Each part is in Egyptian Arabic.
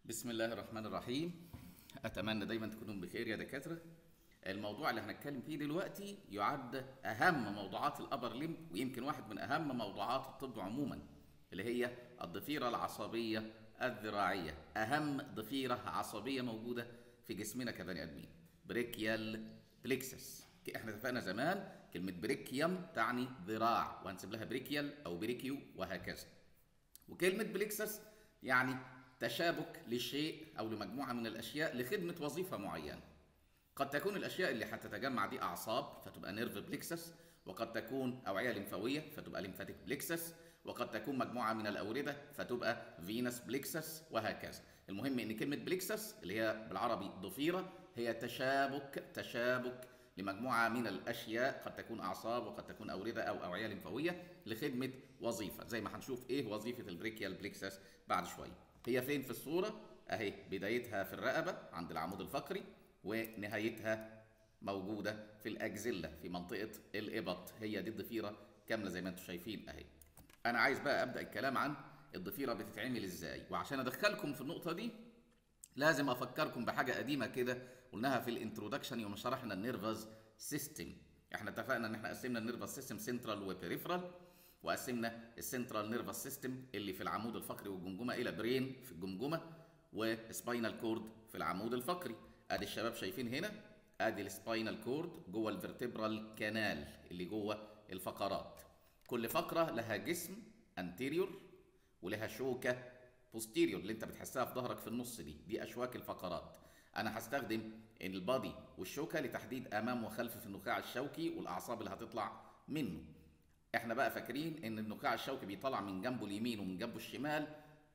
بسم الله الرحمن الرحيم اتمنى دايما تكونوا بخير يا دكاتره الموضوع اللي هنتكلم فيه دلوقتي يعد اهم موضوعات الابر ليم ويمكن واحد من اهم موضوعات الطب عموما اللي هي الضفيره العصبيه الذراعيه اهم ضفيره عصبيه موجوده في جسمنا كبني ادمين بريكيال بليكسس احنا اتفقنا زمان كلمه بريكيوم تعني ذراع وهنسيب لها بريكيال او بريكيو وهكذا وكلمه بليكسس يعني تشابك لشيء او لمجموعه من الاشياء لخدمه وظيفه معينه قد تكون الاشياء اللي هتتجمع دي اعصاب فتبقى نيرف بليكسس وقد تكون اوعيه لمفاويه فتبقى ليمفاتيك بليكسس وقد تكون مجموعه من الاورده فتبقى فينس بليكسس وهكذا المهم ان كلمه بليكسس اللي هي بالعربي ضفيره هي تشابك تشابك لمجموعه من الاشياء قد تكون اعصاب وقد تكون اورده او اوعيه لمفاويه لخدمه وظيفه زي ما هنشوف ايه وظيفه البريكيال بليكسس بعد شويه هي فين في الصوره اهي بدايتها في الرقبه عند العمود الفقري ونهايتها موجوده في الاجزله في منطقه الابط هي دي الضفيره كامله زي ما انتم شايفين اهي انا عايز بقى ابدا الكلام عن الضفيره بتتعمل ازاي وعشان ادخلكم في النقطه دي لازم افكركم بحاجه قديمه كده قلناها في الانترودكشن يوم شرحنا النيرفز سيستم احنا اتفقنا ان احنا قسمنا النيرفز سيستم سنترال وبريفرال وقسمنا السنترال نيرفس سيستم اللي في العمود الفقري والجمجمه الى برين في الجمجمه وسباينال كورد في العمود الفقري ادي الشباب شايفين هنا ادي السباينال كورد جوه الفرتبرال كانال اللي جوه الفقرات كل فقره لها جسم انتيريور ولها شوكه بوستيريور اللي انت بتحسها في ظهرك في النص دي دي اشواك الفقرات انا هستخدم البادي والشوكه لتحديد امام وخلف في النخاع الشوكي والاعصاب اللي هتطلع منه احنا بقى فاكرين ان النخاع الشوكي بيطلع من جنبه اليمين ومن جنبه الشمال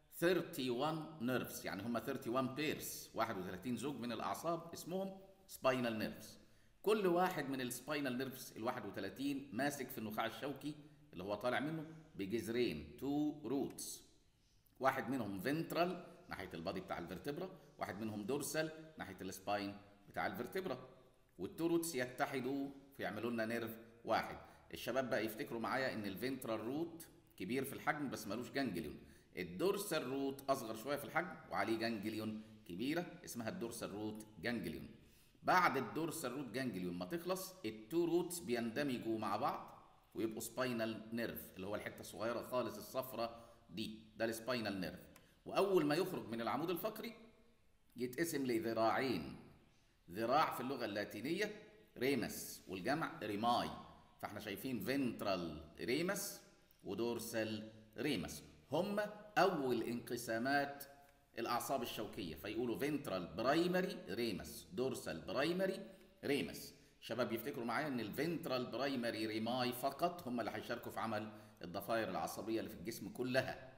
31 نيرفز يعني هم 31 بيرس 31 زوج من الاعصاب اسمهم سباينال نيرفز كل واحد من السباينال نيرفز ال 31 ماسك في النخاع الشوكي اللي هو طالع منه بجذرين تو روتس واحد منهم فنترال ناحيه البادي بتاع الفرتبرا واحد منهم دورسال ناحيه السباين بتاع الفرتبرا والتو روتس يتحدوا فيعملوا لنا نيرف واحد الشباب بقى يفتكروا معايا ان الفنترال روت كبير في الحجم بس ملوش جانجليون الدورسال روت اصغر شويه في الحجم وعليه جانجليون كبيره اسمها الدورسال روت جانجليون بعد الدورسال روت جانجليون ما تخلص التو روتس بيندمجوا مع بعض ويبقوا سباينال نيرف اللي هو الحته الصغيره خالص الصفراء دي ده السباينال نيرف واول ما يخرج من العمود الفقري يتقسم لذراعين ذراع في اللغه اللاتينيه ريمس والجمع ريماي فاحنا شايفين فنترال ريمس ودورسال ريمس هم اول انقسامات الاعصاب الشوكيه فيقولوا فنترال برايمري ريمس دورسال برايمري ريمس شباب يفتكروا معايا ان الفنترال برايمري ريماي فقط هم اللي هيشاركوا في عمل الضفائر العصبيه اللي في الجسم كلها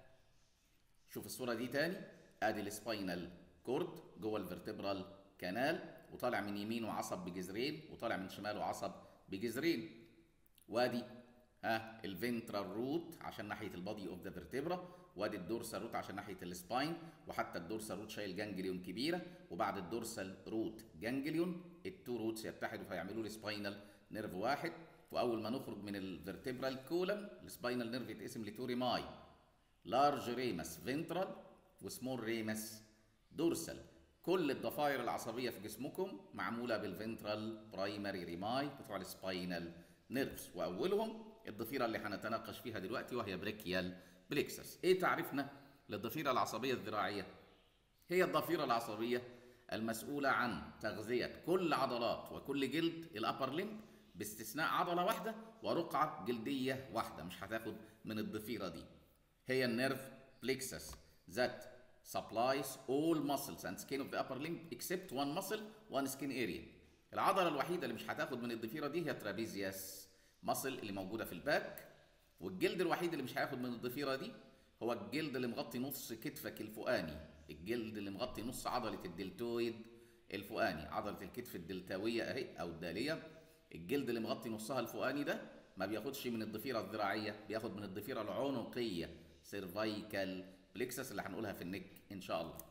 شوف الصوره دي تاني ادي السباينال كورد جوه الفرتبرال كانال وطالع من يمينه عصب بجذرين وطالع من شماله عصب بجذرين وادي ها الفنترال روت عشان ناحيه البادي اوف ذا فيرتبرا وادي الدورسال روت عشان ناحيه السباين وحتى الدورسال روت شايل جانجليون كبيره وبعد الدورسال روت جانجليون التو روتس يتحدوا فيعملوا لي سباينال نيرف واحد واول ما نخرج من الفيرتبرال كولم السباينال نيرف يتقسم لتو ريماي لارج ريمس فنترال وسمول ريمس دورسال كل الضفائر العصبيه في جسمكم معموله بالفنترال برايمري ريماي بتوع السباينال نيرفز واولهم الضفيره اللي هنتناقش فيها دلوقتي وهي بريكيال بليكسس ايه تعريفنا للضفيره العصبيه الذراعيه هي الضفيره العصبيه المسؤوله عن تغذيه كل عضلات وكل جلد الابر ليمب باستثناء عضله واحده ورقعه جلديه واحده مش هتاخد من الضفيره دي هي النيرف بليكسس ذات supplies all muscles and skin of the upper limb except one muscle one skin area العضله الوحيده اللي مش هتاخد من الضفيره دي هي ترابيزياس مصل اللي موجوده في الباك والجلد الوحيد اللي مش هياخد من الضفيره دي هو الجلد اللي مغطي نص كتفك الفوقاني الجلد اللي مغطي نص عضله الدلتويد الفوقاني عضله الكتف الدلتاويه اهي او الداليه الجلد اللي مغطي نصها الفوقاني ده ما بياخدش من الضفيره الذراعيه بياخد من الضفيره العنقيه سيرفايكال بليكسس اللي هنقولها في النك ان شاء الله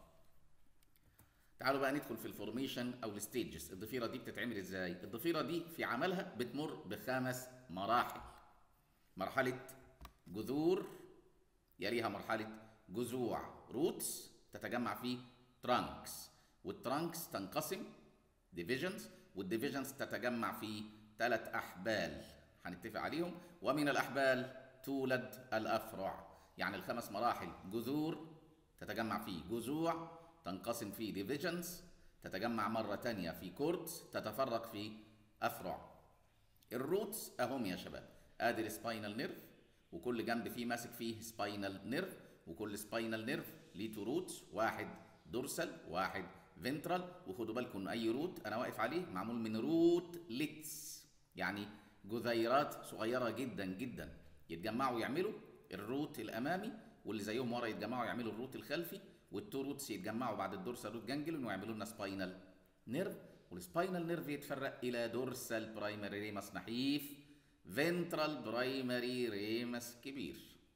تعالوا بقى ندخل في الفورميشن او الستيجز الضفيره دي بتتعمل ازاي الضفيره دي في عملها بتمر بخمس مراحل مرحله جذور يليها مرحله جذوع روتس تتجمع فيه ترانكس والترانكس تنقسم ديفيجنز والديفيجنز تتجمع في ثلاث احبال هنتفق عليهم ومن الاحبال تولد الافرع يعني الخمس مراحل جذور تتجمع في جذوع تنقسم في ديفيجنز تتجمع مرة تانية في كورتس تتفرق في أفرع الروتس أهم يا شباب ادي السباينال نيرف وكل جنب فيه ماسك فيه سباينال نيرف وكل سباينال نيرف ليه تو روتس واحد دورسال واحد فنترال وخدوا بالكم ان اي روت انا واقف عليه معمول من روت ليتس يعني جذيرات صغيره جدا جدا يتجمعوا يعملوا الروت الامامي واللي زيهم ورا يتجمعوا يعملوا الروت الخلفي والتو روتس يتجمعوا بعد الدورسال روت جانجليون ويعملوا لنا سباينال نيرف والسباينال نيرف يتفرق الى دورسال برايمري ريمس نحيف فنترال برايمري ريمس كبير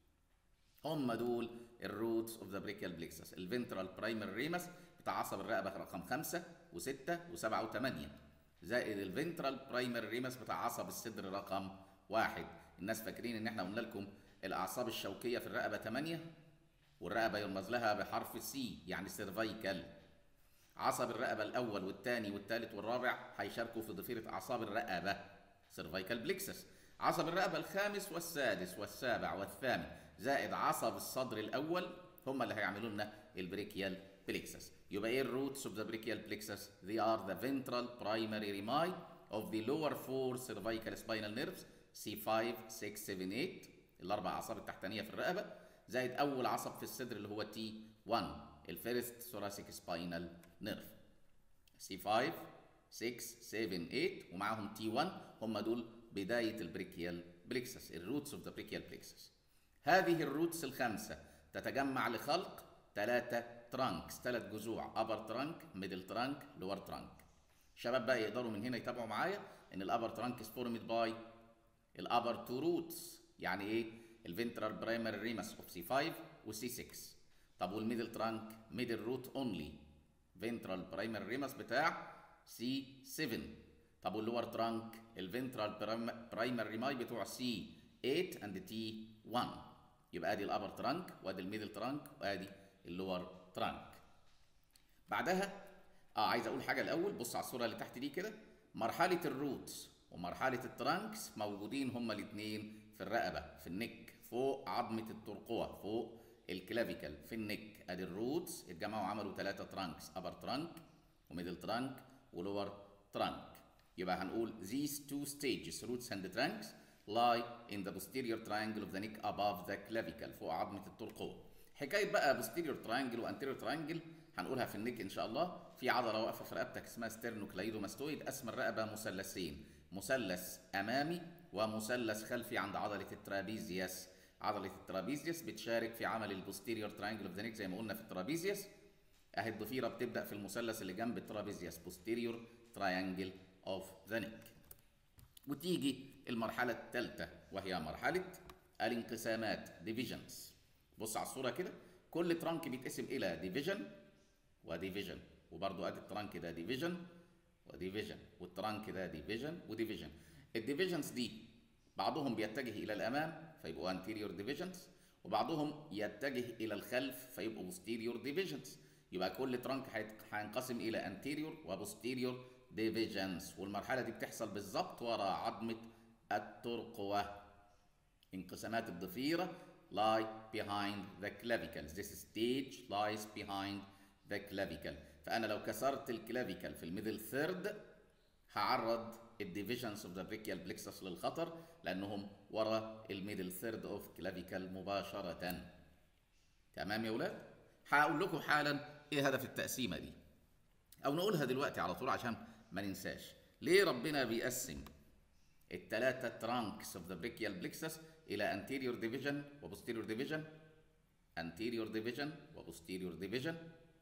هم دول الروتس اوف ذا بريكيال بليكسس الفنترال برايمري ريمس بتاع عصب الرقبه رقم خمسة وستة وسبعة وثمانية زائد الفنترال برايمري ريمس بتاع عصب الصدر رقم واحد الناس فاكرين ان احنا قلنا لكم الاعصاب الشوكيه في الرقبه 8 والرقبه يرمز لها بحرف السي يعني سيرفايكال عصب الرقبه الاول والثاني والثالث والرابع هيشاركوا في ضفيره اعصاب الرقبه سيرفايكال بليكسس عصب الرقبه الخامس والسادس والسابع والثامن زائد عصب الصدر الاول هم اللي هيعملوا لنا البريكيال بليكسس يبقى ايه الروتس اوف ذا بريكيال بليكسس they are the ventral primary rami of the lower four cervical spinal nerves C5 6 7 8 الاربع اعصاب التحتانيه في الرقبه زائد اول عصب في الصدر اللي هو تي 1 الفيرست ثوراسيك سباينال نيرف سي 5 6 7 8 ومعاهم تي 1 هم دول بدايه البريكيال بليكسس الروتس اوف ذا بريكيال بليكسس هذه الروتس الخمسه تتجمع لخلق ثلاثه ترانكس ثلاث جذوع ابر ترانك ميدل ترانك لور ترانك شباب بقى يقدروا من هنا يتابعوا معايا ان الابر ترانك از فورمد باي الابر تو روتس يعني ايه الفنترال برايمري ريمس اوف سي 5 وسي 6 طب والميدل ترانك ميدل روت اونلي فنترال برايمري ريمس بتاع سي 7 طب واللور ترانك الفنترال برايمري ريماي بتوع سي 8 اند تي 1 يبقى ادي الابر ترانك وادي الميدل ترانك وادي اللور ترانك بعدها اه عايز اقول حاجه الاول بص على الصوره اللي تحت دي كده مرحله الروتس ومرحله الترانكس موجودين هما الاثنين في الرقبه في النك فوق عظمه الترقوه فوق الكلافيكال في النك ادي الروتس اتجمعوا عملوا ثلاثه ترانكس ابر ترانك وميدل ترانك ولور ترانك يبقى هنقول these two stages roots and trunks lie in the posterior triangle of the neck above the clavicle فوق عظمه الترقوه حكايه بقى posterior triangle وانتيريور triangle هنقولها في النك ان شاء الله في عضله واقفه في رقبتك اسمها ستيرنوكلايدوماستويد اسم الرقبه مثلثين مثلث امامي ومثلث خلفي عند عضله الترابيزيوس عضله الترابيزيوس بتشارك في عمل البوستيريور تراينجل اوف ذا نيك زي ما قلنا في الترابيزيوس اهي الضفيره بتبدا في المثلث اللي جنب الترابيزيوس بوستيريور تراينجل اوف ذا نيك وتيجي المرحله الثالثه وهي مرحله الانقسامات ديفيجنز بص على الصوره كده كل ترانك بيتقسم الى ديفيجن وديفيجن وبرضو ادي الترانك ده ديفيجن وديفيجن والترانك ده ديفيجن وديفيجن الديفيجنز دي بعضهم بيتجه الى الامام فيبقوا anterior divisions وبعضهم يتجه الى الخلف فيبقوا posterior divisions يبقى كل ترانك هينقسم الى anterior وposterior divisions والمرحله دي بتحصل بالظبط ورا عظمه الترقوه انقسامات الضفيره lie behind the clavicles this stage lies behind the clavicle فانا لو كسرت الكلافيكال في الميدل ثيرد هعرض الديفيجنز اوف ذا بريكيال بلكسس للخطر لانهم ورا الميدل ثيرد اوف كلافيكال مباشره تمام يا ولاد هقول لكم حالا ايه هدف التقسيمه دي او نقولها دلوقتي على طول عشان ما ننساش ليه ربنا بيقسم الثلاثه ترانكس اوف ذا بريكيال بلكسس الى anterior division وposterior division anterior division وposterior division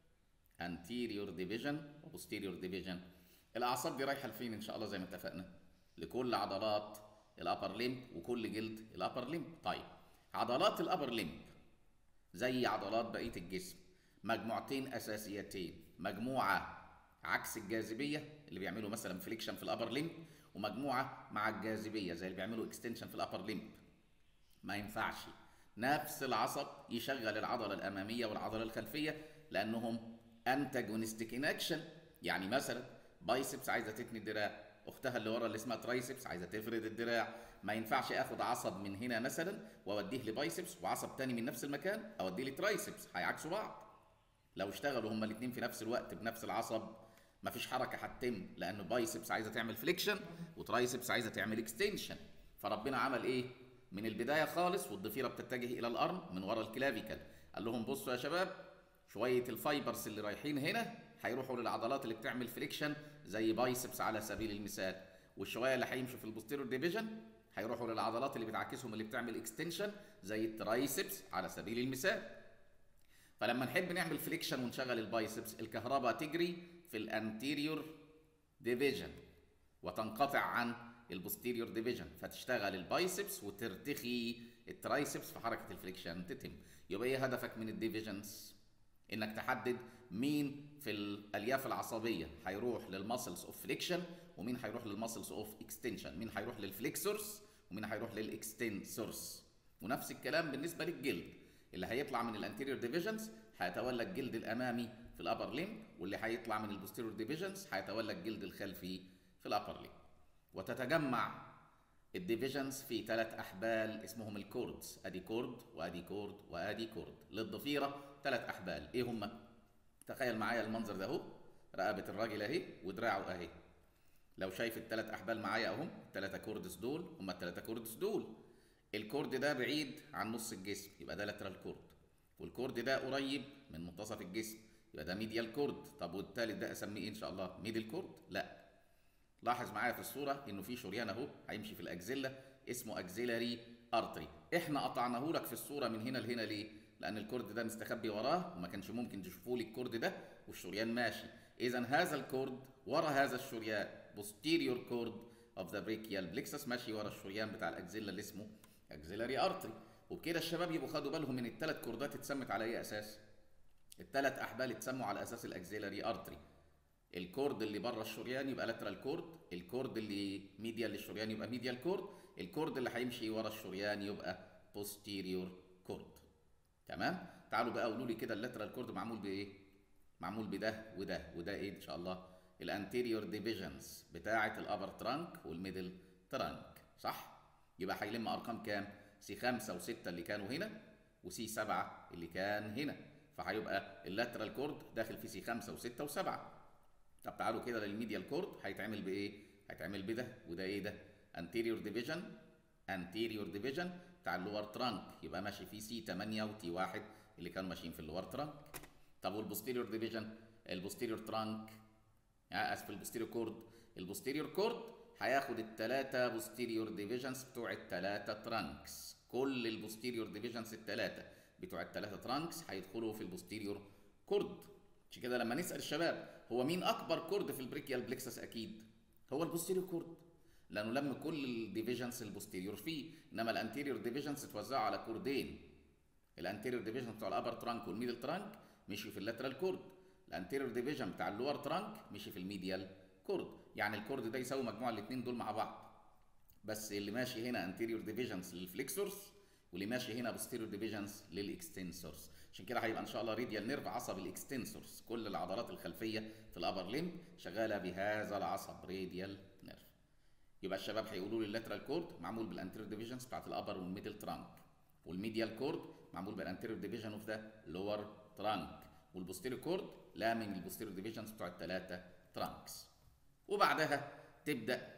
anterior division وposterior division الاعصاب دي رايحه لفين ان شاء الله زي ما اتفقنا لكل عضلات الابر ليمب وكل جلد الابر ليمب طيب عضلات الابر ليمب زي عضلات بقيه الجسم مجموعتين اساسيتين مجموعه عكس الجاذبيه اللي بيعملوا مثلا فليكشن في الابر ليمب ومجموعه مع الجاذبيه زي اللي بيعملوا اكستنشن في الابر ليمب ما ينفعش نفس العصب يشغل العضله الاماميه والعضله الخلفيه لانهم انتاجونستيك ان اكشن يعني مثلا بايسبس عايزه تتني الدراع اختها اللي ورا اللي اسمها ترايسبس عايزه تفرد الدراع ما ينفعش اخد عصب من هنا مثلا واوديه لبايسبس وعصب تاني من نفس المكان اوديه لترايسبس هيعكسوا بعض لو اشتغلوا هما الاثنين في نفس الوقت بنفس العصب مفيش حركه هتتم لان بايسبس عايزه تعمل فليكشن وترايسبس عايزه تعمل اكستنشن فربنا عمل ايه من البدايه خالص والضفيره بتتجه الى الارم من ورا الكلافيكال قال لهم بصوا يا شباب شويه الفايبرز اللي رايحين هنا هيروحوا للعضلات اللي بتعمل فريكشن زي بايسبس على سبيل المثال والشويه اللي هيمشوا في البوستيرور ديفيجن هيروحوا للعضلات اللي بتعكسهم اللي بتعمل اكستنشن زي الترايسبس على سبيل المثال فلما نحب نعمل فريكشن ونشغل البايسبس الكهرباء تجري في الانتيريور ديفيجن وتنقطع عن البوستيريور ديفيجن فتشتغل البايسبس وترتخي الترايسبس في حركه الفريكشن تتم يبقى ايه هدفك من الديفيجنز انك تحدد مين في الالياف العصبيه هيروح للماسلز اوف فليكشن ومين هيروح للماسلز اوف اكستنشن مين هيروح للفليكسورس ومين هيروح للاكستنسورس ونفس الكلام بالنسبه للجلد اللي هيطلع من الانتيريور ديفيجنز هيتولى الجلد الامامي في الابر ليم واللي هيطلع من البوستيريور ديفيجنز هيتولى الجلد الخلفي في الابر ليم وتتجمع الديفيجنز في ثلاث احبال اسمهم الكوردز ادي كورد وادي كورد وادي كورد للضفيره ثلاث احبال ايه هم تخيل معايا المنظر ده اهو رقبه الراجل اهي ودراعه اهي لو شايف الثلاث احبال معايا اهم الثلاثه كوردز دول هم الثلاثه كوردز دول الكورد ده بعيد عن نص الجسم يبقى ده لاترال كورد والكورد ده قريب من منتصف الجسم يبقى ده ميديال كورد طب والثالث ده اسميه ايه ان شاء الله ميدل كورد لا لاحظ معايا في الصوره انه في شريان اهو هيمشي في الاكزيلا اسمه اكزيلاري ارتري احنا قطعناه لك في الصوره من هنا لهنا ليه لان الكورد ده مستخبي وراه وما كانش ممكن تشوفوا لي الكورد ده والشريان ماشي اذا هذا الكورد ورا هذا الشريان posterior cord of the brachial plexus ماشي ورا الشريان بتاع الاكزيلا اللي اسمه اكزيلاري ارتري وبكده الشباب يبقوا خدوا بالهم من الثلاث كوردات اتسمت على اي اساس الثلاث احبال اتسموا على اساس الاكزيلاري ارتري الكورد اللي بره الشريان يبقى لاترال كورد الكورد اللي ميديال للشريان يبقى ميديال كورد الكورد اللي هيمشي ورا الشريان يبقى posterior كورد تمام تعالوا بقى قولوا لي كده اللاترال كورد معمول بايه معمول بده وده وده ايه ان شاء الله الانتيريور ديفيجنز بتاعه الابر ترانك والميدل ترانك صح يبقى هيلم ارقام كام سي 5 و6 اللي كانوا هنا وسي 7 اللي كان هنا فهيبقى اللاترال كورد داخل في سي 5 و6 و7 طب تعالوا كده للميديال كورد هيتعمل بايه هيتعمل بده وده ايه ده انتيريور ديفيجن انتيريور ديفيجن بتاع اللور ترانك يبقى ماشي فيه سي 8 وتي 1 اللي كانوا ماشيين في اللور ترانك طب والبوستيريور ديفيجن البوستيريور ترانك اسف البوستيريور كورد البوستيريور كورد هياخد الثلاثه بوستيريور ديفيجنز بتوع الثلاثه ترانكس كل البوستيريور ديفيجنز الثلاثه بتوع الثلاثه ترانكس هيدخلوا في البوستيريور كورد عشان كده لما نسال الشباب هو مين اكبر كورد في البريكيال بلكسس اكيد هو البوستيريور كورد لانه لم كل الديفيجنز البوستيريور فيه انما الانتيريور ديفيجنز اتوزعوا على كوردين الانتيريور ديفيجن بتوع الابر ترانك والميدل ترانك مشي في اللاترال كورد الانتيريور ديفيجن بتاع اللور ترانك مشي في الميديال كورد يعني الكورد ده يساوي مجموع الاثنين دول مع بعض بس اللي ماشي هنا انتيريور ديفيجنز للفليكسورز واللي ماشي هنا بوستيريور ديفيجنز للاكستنسورز عشان كده هيبقى ان شاء الله ريديال نيرف عصب الاكستنسورز كل العضلات الخلفيه في الابر ليم شغاله بهذا العصب ريديال نيرف يبقى الشباب هيقولوا لي اللاترال كورد معمول بالانتيريور ديفيجنز بتاعت الابر والميدل ترانك والميديال كورد معمول بالانتيريور ديفيجن اوف ذا لور ترانك والبوستيريور كورد لا من البوستيريور ديفيجنز بتوع الثلاثه ترانكس وبعدها تبدا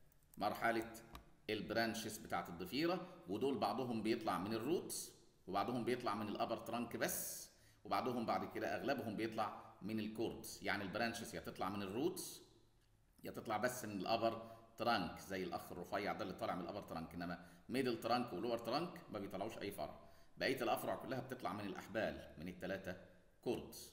مرحله البرانشز بتاعت الضفيره ودول بعضهم بيطلع من الروتس وبعضهم بيطلع من الابر ترانك بس وبعضهم بعد كده اغلبهم بيطلع من الكوردز يعني البرانشز يا تطلع من الروتس يا تطلع بس من الابر ترانك زي الاخ الرفيع ده اللي طالع من الابر ترانك انما ميدل ترانك ولور ترانك ما بيطلعوش اي فرع بقيه الافرع كلها بتطلع من الاحبال من الثلاثه كوردز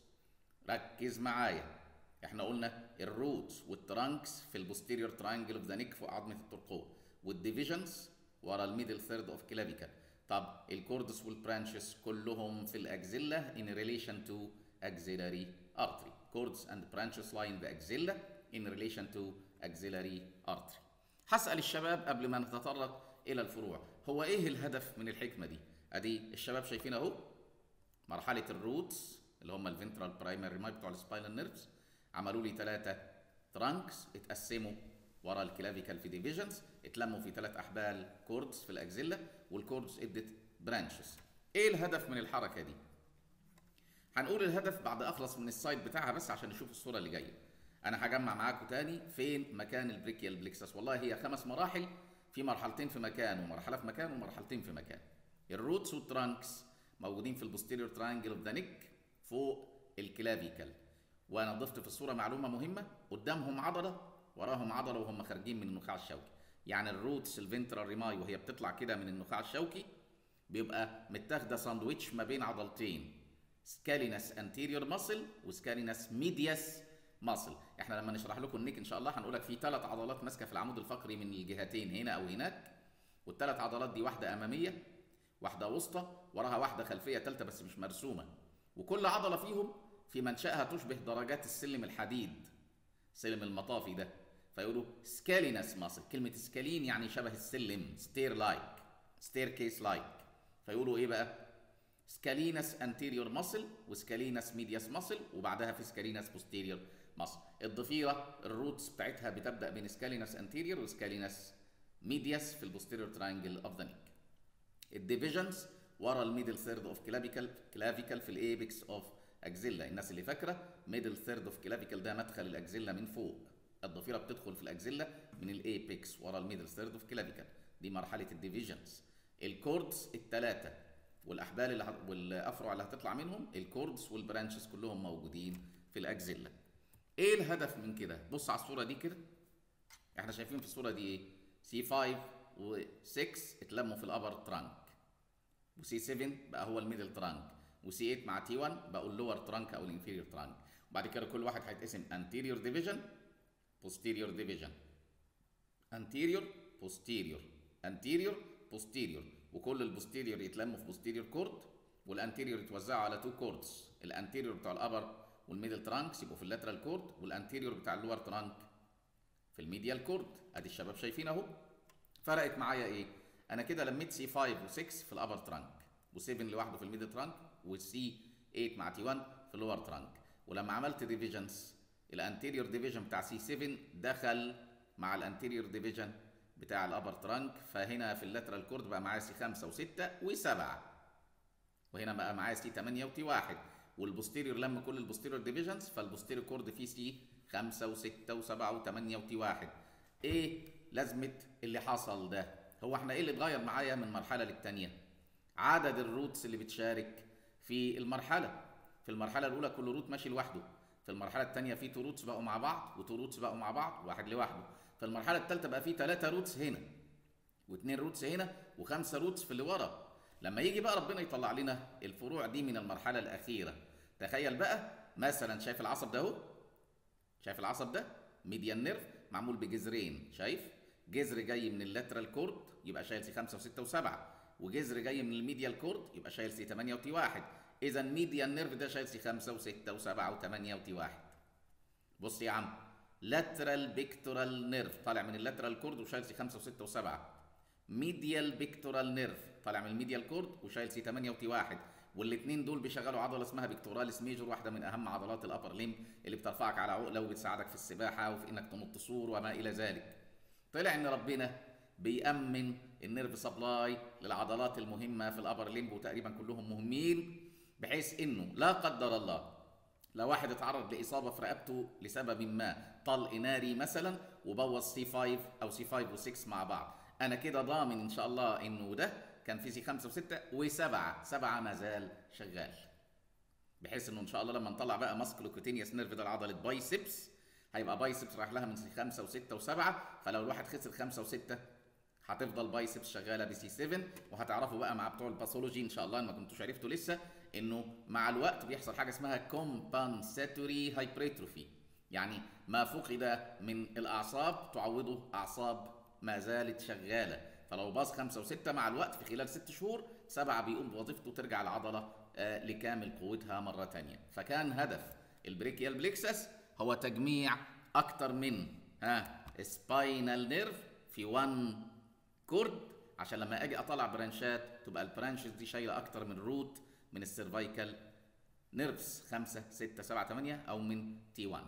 ركز معايا احنا قلنا الروتس والترانكس في البوستيريور ترانجل اوف ذا نيك فوق عظمه الترقوه والديفيجنز ورا الميدل ثيرد اوف كلافيكال طب الكوردس والبرانشز كلهم في الاكزيلا in relation to axillary artery cords and branches line the axilla in relation to axillary artery هسأل الشباب قبل ما نتطرق إلى الفروع هو إيه الهدف من الحكمة دي؟ أدي الشباب شايفين أهو مرحلة الروتس اللي هم الفنترال برايمري ريماي بتوع السباينال نيرفز عملوا لي ثلاثه ترانكس اتقسموا ورا الكلافيكال في ديفيجنز اتلموا في ثلاث احبال كوردز في الاكزيلا والكوردز ادت برانشز ايه الهدف من الحركه دي هنقول الهدف بعد اخلص من السايد بتاعها بس عشان نشوف الصوره اللي جايه انا هجمع معاكم تاني فين مكان البريكيال بليكسس والله هي خمس مراحل في مرحلتين في مكان ومرحله في مكان ومرحلتين في مكان الروتس والترانكس موجودين في البوستيريور ترانجل اوف ذا نيك فوق الكلافيكال وانا ضفت في الصوره معلومه مهمه قدامهم عضله وراهم عضله وهم خارجين من النخاع الشوكي يعني الروتس الفنترال ريماي وهي بتطلع كده من النخاع الشوكي بيبقى متاخده ساندويتش ما بين عضلتين سكالينس انتيريور ماسل وسكالينس ميدياس ماسل احنا لما نشرح لكم النيك ان شاء الله هنقول لك في ثلاث عضلات ماسكه في العمود الفقري من الجهتين هنا او هناك والثلاث عضلات دي واحده اماميه واحده وسطى وراها واحده خلفيه ثالثه بس مش مرسومه وكل عضله فيهم في منشأها تشبه درجات السلم الحديد سلم المطافي ده فيقولوا سكالينس ماسل كلمة سكالين يعني شبه السلم ستير لايك ستير كيس لايك فيقولوا ايه بقى سكالينس انتيريور ماسل وسكالينس ميدياس ماسل وبعدها في سكالينس بوستيريور ماسل الضفيرة الروتس بتاعتها بتبدأ بين سكالينس انتيريور وسكالينس ميدياس في البوستيريور تراينجل اوف ذا نيك الديفيجنز ورا الميدل ثيرد اوف كلافيكال كلافيكال في الايبكس اوف اكزيلا الناس اللي فاكره ميدل ثيرد اوف كلافيكال ده مدخل الاكزيلا من فوق الضفيره بتدخل في الاكزيلا من الايبكس ورا الميدل ثيرد اوف كلافيكال دي مرحله الديفيجنز الكوردز الثلاثه والاحبال اللي ه... والافرع اللي هتطلع منهم الكوردز والبرانشز كلهم موجودين في الاكزيلا ايه الهدف من كده بص على الصوره دي كده احنا شايفين في الصوره دي ايه سي 5 و6 اتلموا في الابر ترانك وسي 7 بقى هو الميدل ترانك وسي 8 مع تي 1 بقوا اللور ترانك او الانفيريور ترانك وبعد كده كل واحد هيتقسم anterior division posterior division anterior posterior anterior posterior وكل البوستيريور يتلموا في بوستيريور كورد والانتيريور يتوزعوا على تو كوردز الانتيريور بتاع الابر والميدل ترانكس يبقوا في اللاترال كورد والانتيريور بتاع اللور ترانك في الميديال كورد ادي الشباب شايفين اهو فرقت معايا ايه انا كده لميت سي 5 و6 في الابر ترانك و7 لوحده في الميدل ترانك والسي 8 مع تي 1 في اللور ترانك ولما عملت ديفيجنز الانتيريور ديفيجن بتاع سي 7 دخل مع الانتيريور ديفيجن بتاع الابر ترانك فهنا في اللاترال كورد بقى معايا سي 5 و6 و7 وهنا بقى معايا سي 8 وتي 1 والبوستيريور لم كل البوستيريور ديفيجنز فالبوستيريور كورد فيه سي 5 و6 و7 و8 وتي 1 ايه لازمه اللي حصل ده هو احنا ايه اللي اتغير معايا من مرحله للتانيه عدد الروتس اللي بتشارك في المرحله في المرحله الاولى كل روت ماشي لوحده في المرحله الثانيه في تو روتس بقوا مع بعض وتو روتس بقوا مع بعض واحد لوحده في المرحله الثالثه بقى في ثلاثه روتس هنا واثنين روتس هنا وخمسه روتس في اللي ورا لما يجي بقى ربنا يطلع لنا الفروع دي من المرحله الاخيره تخيل بقى مثلا شايف العصب ده اهو شايف العصب ده ميديان نيرف معمول بجذرين شايف جذر جاي من اللاترال كورد يبقى شايل سي 5 و6 و7 وجذر جاي من الميديال كورد يبقى شايل سي 8 وتي 1 اذا ميديان نيرف ده شايل سي 5 و6 و7 و8 وتي 1 بص يا عم لاترال بيكتورال نيرف طالع من اللاترال كورد وشايل سي 5 و6 و7 ميديال بيكتورال نيرف طالع من الميديال كورد وشايل سي 8 وتي 1 والاثنين دول بيشغلوا عضله اسمها بيكتوراليس ميجور واحده من اهم عضلات الابر ليم اللي بترفعك على عقله وبتساعدك في السباحه وفي انك تنط سور وما الى ذلك طلع ان ربنا بيأمن النيرف سبلاي للعضلات المهمه في الابر ليمب وتقريبا كلهم مهمين بحيث انه لا قدر الله لو واحد اتعرض لاصابه في رقبته لسبب ما طلق ناري مثلا وبوظ سي 5 او سي 5 و6 مع بعض انا كده ضامن ان شاء الله انه ده كان في سي 5 و6 و7 7 ما زال شغال بحيث انه ان شاء الله لما نطلع بقى ماسكلوكوتينيوس نيرف ده العضله بايسبس هيبقى بايسبس رايح لها من سي 5 و6 و7 فلو الواحد خسر 5 و6 هتفضل بايسبس شغاله بسي 7 وهتعرفوا بقى مع بتوع الباثولوجي ان شاء الله ان ما كنتوش عرفتوا لسه انه مع الوقت بيحصل حاجه اسمها كومبنساتوري هايبريتروفي يعني ما فقد من الاعصاب تعوضه اعصاب ما زالت شغاله فلو باظ خمسه وسته مع الوقت في خلال ست شهور سبعه بيقوم بوظيفته ترجع العضله آه لكامل قوتها مره تانية فكان هدف البريكيال بليكسس هو تجميع اكتر من ها سباينال نيرف في 1 كورد عشان لما اجي اطلع برانشات تبقى البرانشز دي شايله اكتر من روت من السيرفايكال نيرفز 5 6 7 8 او من تي 1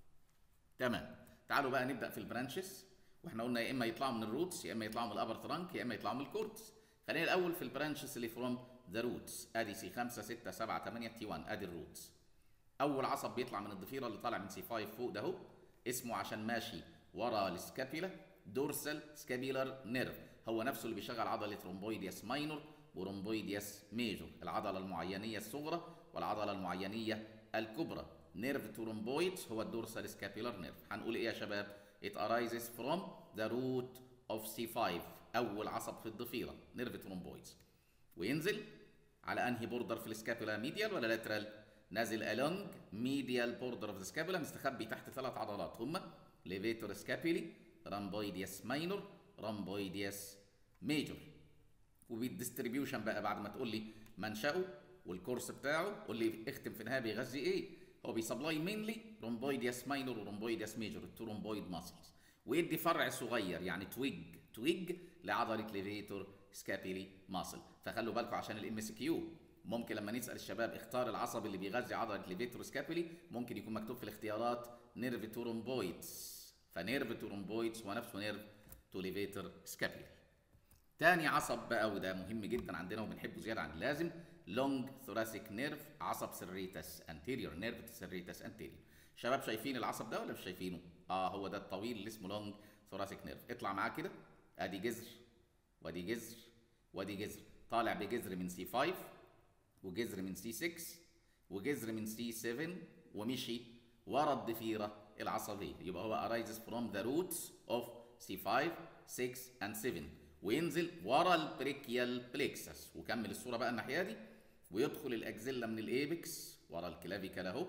تمام تعالوا بقى نبدا في البرانشز واحنا قلنا يا اما يطلعوا من الروتس يا اما يطلعوا من الابر ترانك يا اما يطلعوا من الكورتس خلينا الاول في البرانشز اللي فروم ذا روتس ادي سي 5 6 7 8 تي 1 ادي الروتس اول عصب بيطلع من الضفيره اللي طالع من سي 5 فوق ده اهو اسمه عشان ماشي ورا السكابيلا دورسال سكابيلر نيرف هو نفسه اللي بيشغل عضله رومبويدياس ماينور ورومبويدياس ميجور العضله المعينيه الصغرى والعضله المعينيه الكبرى نيرف تو رومبويدز هو الدورسال سكابيلر نيرف هنقول ايه يا شباب it arises from the root of C5 اول عصب في الضفيره نيرف تو رومبويدز وينزل على انهي بوردر في السكابيلا ميديال ولا لاترال نازل along medial border of the scapula مستخبي تحت ثلاث عضلات هما levator scapulae rhomboideus minor rhomboideus major وبالديستريبيوشن بقى بعد ما تقول لي منشأه والكورس بتاعه قول لي اختم في النهايه بيغذي ايه هو بيسبلاي مينلي رومبويدياس ماينور ورومبويدياس ميجور التو رومبويد ماسلز ويدي فرع صغير يعني تويج تويج لعضله ليفيتور سكابيلي ماسل فخلوا بالكم عشان الام اس كيو ممكن لما نسال الشباب اختار العصب اللي بيغذي عضله ليفيتور سكابيلي ممكن يكون مكتوب في الاختيارات نيرف تو رومبويدز فنيرف تو رومبويدز هو نفسه نيرف تو ليفيتور سكابيلي تاني عصب بقى وده مهم جدا عندنا وبنحبه زياده عن اللازم لونج ثوراسيك نيرف عصب سريتس انتيريور نيرف سريتس انتيريور شباب شايفين العصب ده ولا مش شايفينه اه هو ده الطويل اللي اسمه لونج ثوراسيك نيرف اطلع معاه كده ادي جذر وادي جذر وادي جذر طالع بجذر من سي 5 وجذر من سي 6 وجذر من سي 7 ومشي ورا الضفيره العصبيه يبقى هو arises from the roots of C5 6 and 7 وينزل ورا البريكيال بليكسس وكمل الصوره بقى الناحيه دي ويدخل الاكزيلا من الايبكس ورا الكلافيكال اهو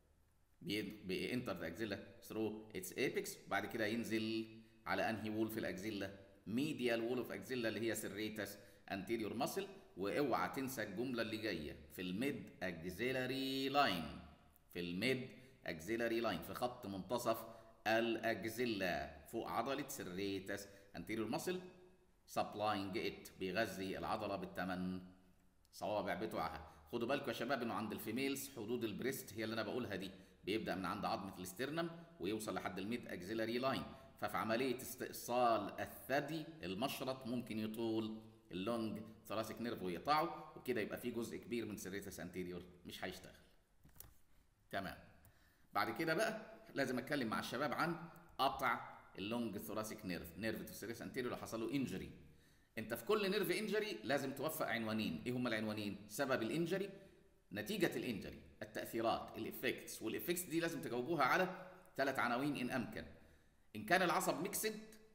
بينتر ذا اكزيلا ثرو اتس ايبكس وبعد كده ينزل على انهي وول في الاكزيلا ميديال وول اوف اكزيلا اللي هي سريتس انتيريور ماسل واوعى تنسى الجمله اللي جايه في الميد اكزيلاري لاين في الميد اكزيلاري لاين في خط منتصف الاكزيلا فوق عضله سريتس انتيريور ماسل سبلاينج ات بيغذي العضله بالثمان صوابع بتوعها خدوا بالكم يا شباب انه عند الفيميلز حدود البريست هي اللي انا بقولها دي بيبدا من عند عظمه الاسترنم ويوصل لحد الميد اكزيلاري لاين ففي عمليه استئصال الثدي المشرط ممكن يطول اللونج ثراسيك نيرف ويقطعه وكده يبقى في جزء كبير من سيريتس انتيريور مش هيشتغل تمام بعد كده بقى لازم اتكلم مع الشباب عن قطع اللونج ثوراسيك نيرف نيرف تو سيريس انتيريور لو حصل له انجري انت في كل نيرف انجري لازم توفق عنوانين ايه هما العنوانين سبب الانجري نتيجه الانجري التاثيرات الافكتس والافكتس دي لازم تجاوبوها على ثلاث عناوين ان امكن ان كان العصب ميكسد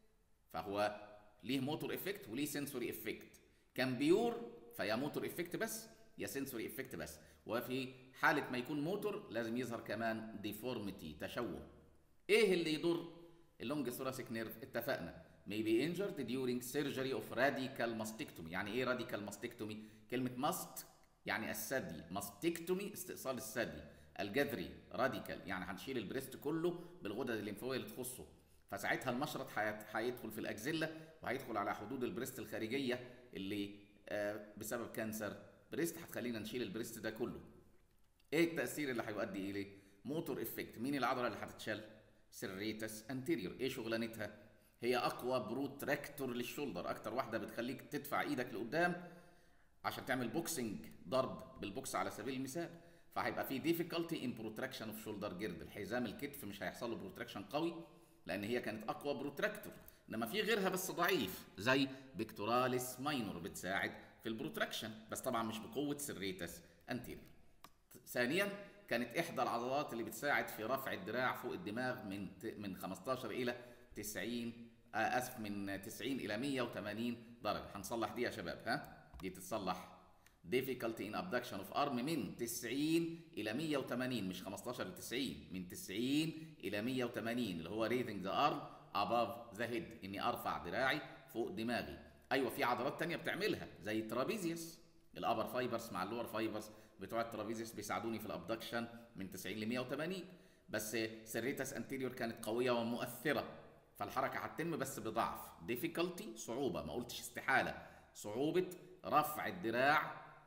فهو ليه موتور افكت وليه سنسوري افكت كان بيور فيا موتور افكت بس يا سنسوري افكت بس وفي حاله ما يكون موتور لازم يظهر كمان ديفورميتي تشوه ايه اللي يضر اللونج ثوراسيك نيرف اتفقنا may be injured during surgery of radical mastectomy يعني ايه radical mastectomy كلمة ماست يعني الثدي ماستكتومي استئصال الثدي الجذري راديكال يعني هنشيل البريست كله بالغدد الليمفاويه اللي تخصه فساعتها المشرط هيدخل في الاكزيلا وهيدخل على حدود البريست الخارجيه اللي آه بسبب كانسر بريست هتخلينا نشيل البريست ده كله ايه التاثير اللي هيؤدي اليه موتور افكت مين العضله اللي هتتشال سريتس انتيريور ايه شغلانتها هي اقوى بروتراكتور للشولدر اكتر واحده بتخليك تدفع ايدك لقدام عشان تعمل بوكسنج ضرب بالبوكس على سبيل المثال فهيبقى في ديفيكالتي ان بروتراكشن اوف شولدر جيرد الحزام الكتف مش هيحصل له بروتراكشن قوي لان هي كانت اقوى بروتراكتور انما في غيرها بس ضعيف زي بيكتوراليس ماينور بتساعد في البروتراكشن بس طبعا مش بقوه سريتس انتيريور ثانيا كانت احدى العضلات اللي بتساعد في رفع الدراع فوق الدماغ من من 15 الى 90 آه اسف من 90 الى 180 درجه هنصلح دي يا شباب ها دي تتصلح difficulty in abduction of arm من 90 الى 180 مش 15 ل 90 من 90 الى 180 اللي هو raising the arm above the head اني ارفع دراعي فوق دماغي ايوه في عضلات تانية بتعملها زي الترابيزيوس الابر فايبرز مع اللور فايبرز بتوع الترابيزيوس بيساعدوني في الابدكشن من 90 ل 180 بس سريتس انتيريور كانت قويه ومؤثره فالحركه هتتم بس بضعف difficulty صعوبه ما قلتش استحاله صعوبه رفع الدراع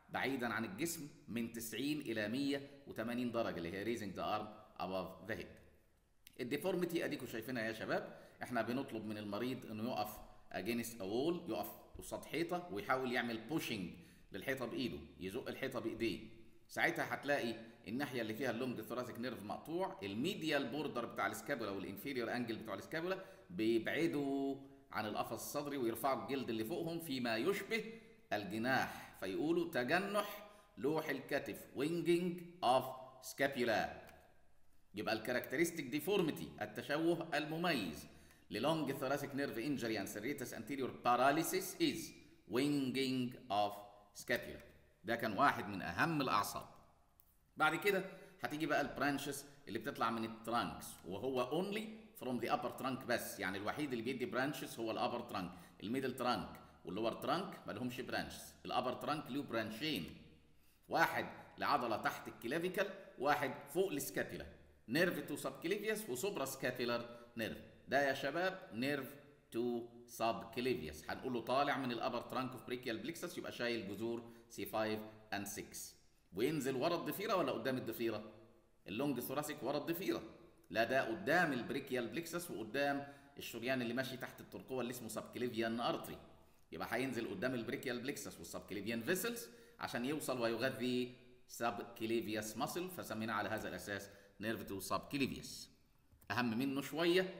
بعيدا عن الجسم من 90 الى 180 درجه اللي هي ريزنج ذا ارم above ذا هيد الديفورميتي اديكم شايفينها يا شباب احنا بنطلب من المريض انه يقف اجينست وول يقف قصاد حيطه ويحاول يعمل بوشنج للحيطه بايده يزق الحيطه بايديه ساعتها هتلاقي الناحيه اللي فيها اللونج ثوراسيك نيرف مقطوع الميديال بوردر بتاع السكابولا والانفيريور انجل بتوع السكابولا بيبعدوا عن القفص الصدري ويرفعوا الجلد اللي فوقهم فيما يشبه الجناح فيقولوا تجنح لوح الكتف وينجينج اوف سكابيولا يبقى الكاركترستيك ديفورميتي التشوه المميز للونج ثوراسيك نيرف انجري and serratus anterior paralysis is winging of scapula ده كان واحد من اهم الاعصاب بعد كده هتيجي بقى البرانشز اللي بتطلع من الترانكس وهو اونلي فروم ذا upper trunk بس يعني الوحيد اللي بيدي برانشز هو الابر ترانك الميدل ترانك واللور ترانك ما لهمش برانشز الابر ترانك له برانشين واحد لعضله تحت الكلافيكال واحد فوق السكابيلا نيرف تو سبكليفيوس وسوبرا سكابيلر نيرف ده يا شباب نيرف تو سبكليفيوس هنقول له طالع من الابر ترانك اوف بريكيال بليكسس يبقى شايل جذور سي 5 اند 6 وينزل ورا الضفيره ولا قدام الضفيره اللونج ثوراسيك ورا الضفيره لا ده قدام البريكيال بليكسس وقدام الشريان اللي ماشي تحت الترقوه اللي اسمه سبكليفيان ارتري يبقى هينزل قدام البريكيال بليكسس والسبكليفيان فيسلز عشان يوصل ويغذي سبكليفيوس ماسل فسمينا على هذا الاساس نيرف تو سبكليفيوس اهم منه شويه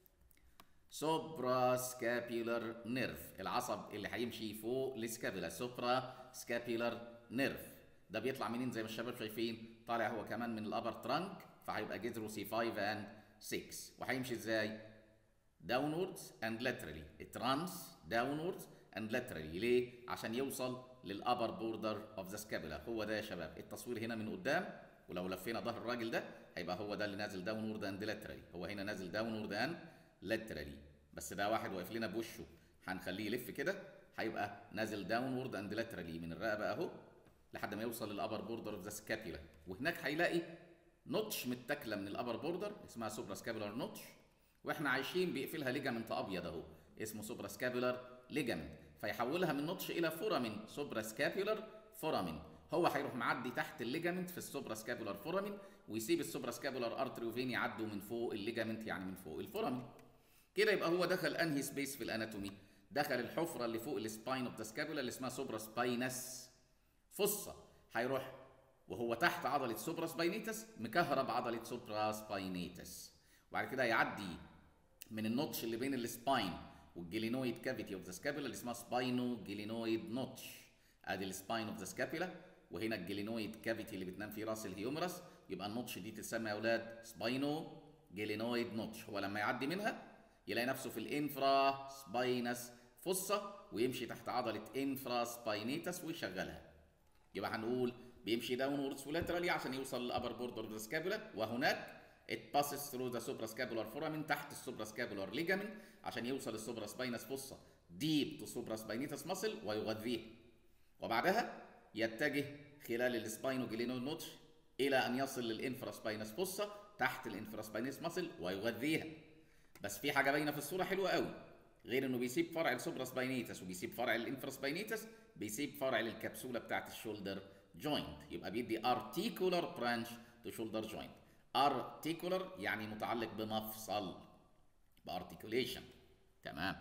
سوبرا سكابيولار نيرف العصب اللي هيمشي فوق السكابيلا سوبرا سكابيولار نيرف ده بيطلع منين زي ما الشباب شايفين طالع هو كمان من الابر ترانك فهيبقى جذره سي 5 اند 6 وهيمشي ازاي داونوردز اند لاترالي الترانس داونوردز اند لاترالي ليه عشان يوصل للابر بوردر اوف ذا سكابيلا هو ده يا شباب التصوير هنا من قدام ولو لفينا ظهر الراجل ده هيبقى هو ده اللي نازل داونورد اند لاترالي هو هنا نازل داونورد اند لاترالي بس ده واحد واقف لنا بوشه هنخليه يلف كده هيبقى نازل داونورد اند لاترالي من الرقبه اهو لحد ما يوصل للابر بوردر اوف ذا سكابيلا وهناك هيلاقي نوتش متاكله من الابر بوردر اسمها سوبرا سكابيلار نوتش واحنا عايشين بيقفلها ليجامنت ابيض اهو اسمه سوبرا سكابيلار ليجامنت فيحولها من نوتش الى فورامين سوبرا سكابيولار فورامين هو هيروح معدي تحت الليجامنت في السوبرا سكابيولار فورامين ويسيب السوبرا سكابيولار ارتري وفين يعدوا من فوق الليجامنت يعني من فوق الفورامين كده يبقى هو دخل انهي سبيس في الاناتومي دخل الحفره اللي فوق السباين اوف ذا سكابيولا اللي اسمها سوبرا سباينس فصه هيروح وهو تحت عضله سوبرا سباينيتس مكهرب عضله سوبرا سباينيتس وبعد كده يعدي من النوتش اللي بين السباين والجلينويد كافيتي اوف ذا سكابيولا اللي اسمها سباينو جلينويد نوتش ادي السباين اوف ذا سكابيولا وهنا الجلينويد كافيتي اللي بتنام فيه راس الهيومرس يبقى النوتش دي تسمى يا اولاد سباينو جلينويد نوتش هو لما يعدي منها يلاقي نفسه في الانفرا سباينس فصة ويمشي تحت عضلة انفرا سباينيتس ويشغلها يبقى هنقول بيمشي داونوردز ولاترالي عشان يوصل للابر بوردر اوف ذا سكابولا وهناك it passes through the suprascapular foramen تحت السوبراسكابولار ليجامنت عشان يوصل السوبرا سباينس فصة deep to supraspinatus muscle ويغذيه وبعدها يتجه خلال السباينو نوتش الى ان يصل للانفراسباينس فصة تحت الانفراسباينس ماسل ويغذيها بس في حاجه باينه في الصوره حلوه قوي غير انه بيسيب فرع السوبراسباينيتس وبيسيب فرع الانفراسباينيتس بيسيب فرع للكبسوله بتاعت الشولدر جوينت يبقى بيدي ارتيكولار برانش تو شولدر جوينت ارتيكولار يعني متعلق بمفصل بارتيكوليشن تمام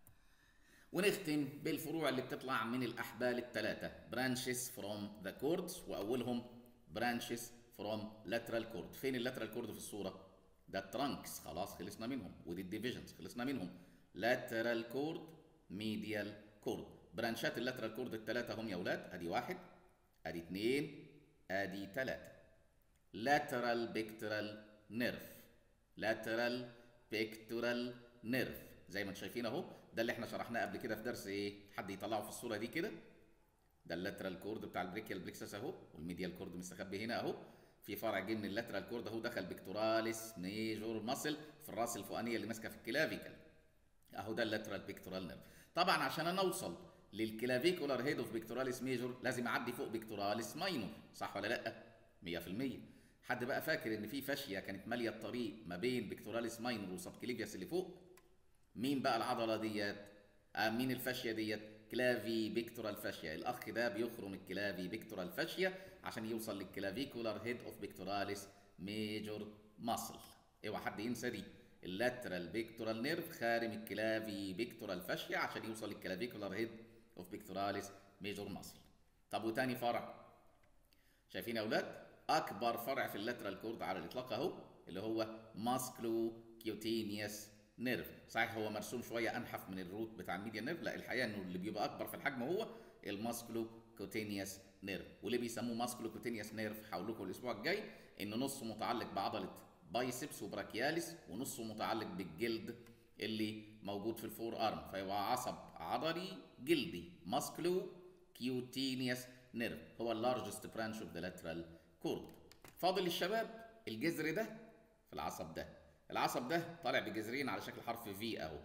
ونختم بالفروع اللي بتطلع من الاحبال الثلاثه برانشز فروم ذا كوردز واولهم برانشز فروم لاترال كورد فين اللاترال كورد في الصوره ده الترانكس خلاص خلصنا منهم ودي الديفيجنز خلصنا منهم لاترال كورد ميديال كورد برانشات اللاترال كورد الثلاثه هم يا اولاد ادي واحد ادي اثنين ادي ثلاثه لاترال بيكتورال نيرف لاترال بيكتورال نيرف زي ما انتم شايفين اهو ده اللي احنا شرحناه قبل كده في درس ايه حد يطلعه في الصوره دي كده ده اللاترال كورد بتاع البريكيال بليكسس اهو والميديال كورد مستخبي هنا اهو في فرع جه من اللاترال كورد اهو دخل بيكتوراليس ميجور ماسل في الراس الفوقانيه اللي ماسكه في الكلافيكال اهو ده اللاترال بيكتورال نيرف طبعا عشان انا اوصل للكلافيكولار هيد اوف بيكتوراليس ميجور لازم اعدي فوق بيكتوراليس ماينور صح ولا لا 100% حد بقى فاكر ان في فاشيه كانت ماليه الطريق ما بين بيكتوراليس ماينور وسبكليفياس اللي فوق مين بقى العضله ديت آه مين الفاشيه ديت كلافي بيكتورال فاشيا الاخ ده بيخرم الكلافي بيكتورال فاشيا عشان يوصل للكلافيكولار هيد اوف بيكتوراليس ميجور ماسل اوعى حد ينسى دي اللاترال بيكتورال نيرف خارم الكلافي بيكتورال فاشيا عشان يوصل للكلافيكولار هيد اوف بيكتوراليس ميجور ماسل طب وتاني فرع شايفين يا اولاد اكبر فرع في اللاترال كورد على الاطلاق اهو اللي هو ماسكلو كيوتينيوس نيرف صحيح هو مرسوم شويه انحف من الروت بتاع الميديا نيرف لا الحقيقه انه اللي بيبقى اكبر في الحجم هو الماسكلو كوتينيوس نيرف واللي بيسموه ماسكلو كوتينيوس نيرف هقول لكم الاسبوع الجاي ان نصه متعلق بعضله بايسبس وبراكياليس ونصه متعلق بالجلد اللي موجود في الفور ارم فيبقى عصب عضلي جلدي ماسكلو كيوتينيوس نيرف هو اللارجست برانش اوف ذا لاترال كورد فاضل الشباب الجذر ده في العصب ده العصب ده طالع بجذرين على شكل حرف في اهو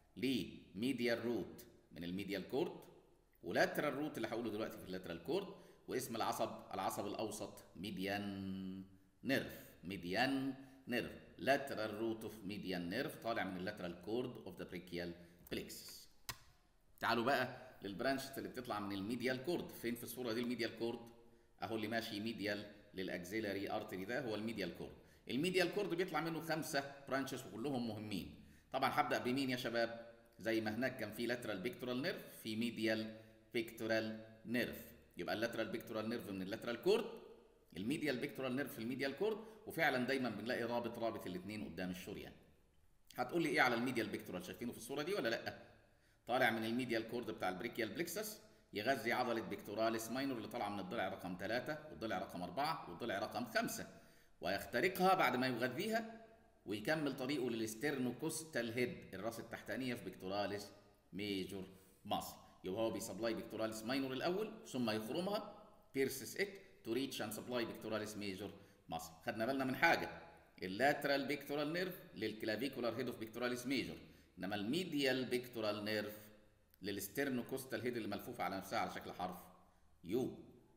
ليه ميديال روت من الميديال كورد ولاترال روت اللي هقوله دلوقتي في اللاترال كورد واسم العصب العصب الاوسط ميديان نيرف ميديان نيرف لاترال روت اوف ميديان نيرف طالع من اللاترال كورد اوف ذا بريكيال بليكسس تعالوا بقى للبرانشز اللي بتطلع من الميديال كورد فين في الصوره دي الميديال كورد اهو اللي ماشي ميديال للاكزيلاري ارتري ده هو الميديال كورد الميديال كورد بيطلع منه خمسه برانشز وكلهم مهمين طبعا هبدا بمين يا شباب زي ما هناك كان في لاترال بيكتورال نيرف في ميديال بيكتورال نيرف يبقى اللاترال بيكتورال نيرف من اللاترال كورد الميديال بيكتورال نيرف في الميديال كورد وفعلا دايما بنلاقي رابط رابط الاثنين قدام الشريان هتقول لي ايه على الميديال بيكتورال شايفينه في الصوره دي ولا لا طالع من الميديال كورد بتاع البريكيال بلكسس يغذي عضله بيكتوراليس ماينور اللي طالعه من الضلع رقم 3 والضلع رقم 4 والضلع رقم 5 ويخترقها بعد ما يغذيها ويكمل طريقه للسترنوكوستال هيد الراس التحتانيه في بيكتوراليس ميجور ماسل يبقى هو بيسبلاي بيكتوراليس ماينور الاول ثم يخرمها بيرسس ات تو ريتش اند سبلاي بيكتوراليس ميجور ماسل خدنا بالنا من حاجه اللاترال بيكتورال نيرف للكلافيكولار هيد اوف بيكتوراليس ميجور انما الميديال بيكتورال نيرف للسترنوكوستال هيد اللي ملفوفه على نفسها على شكل حرف يو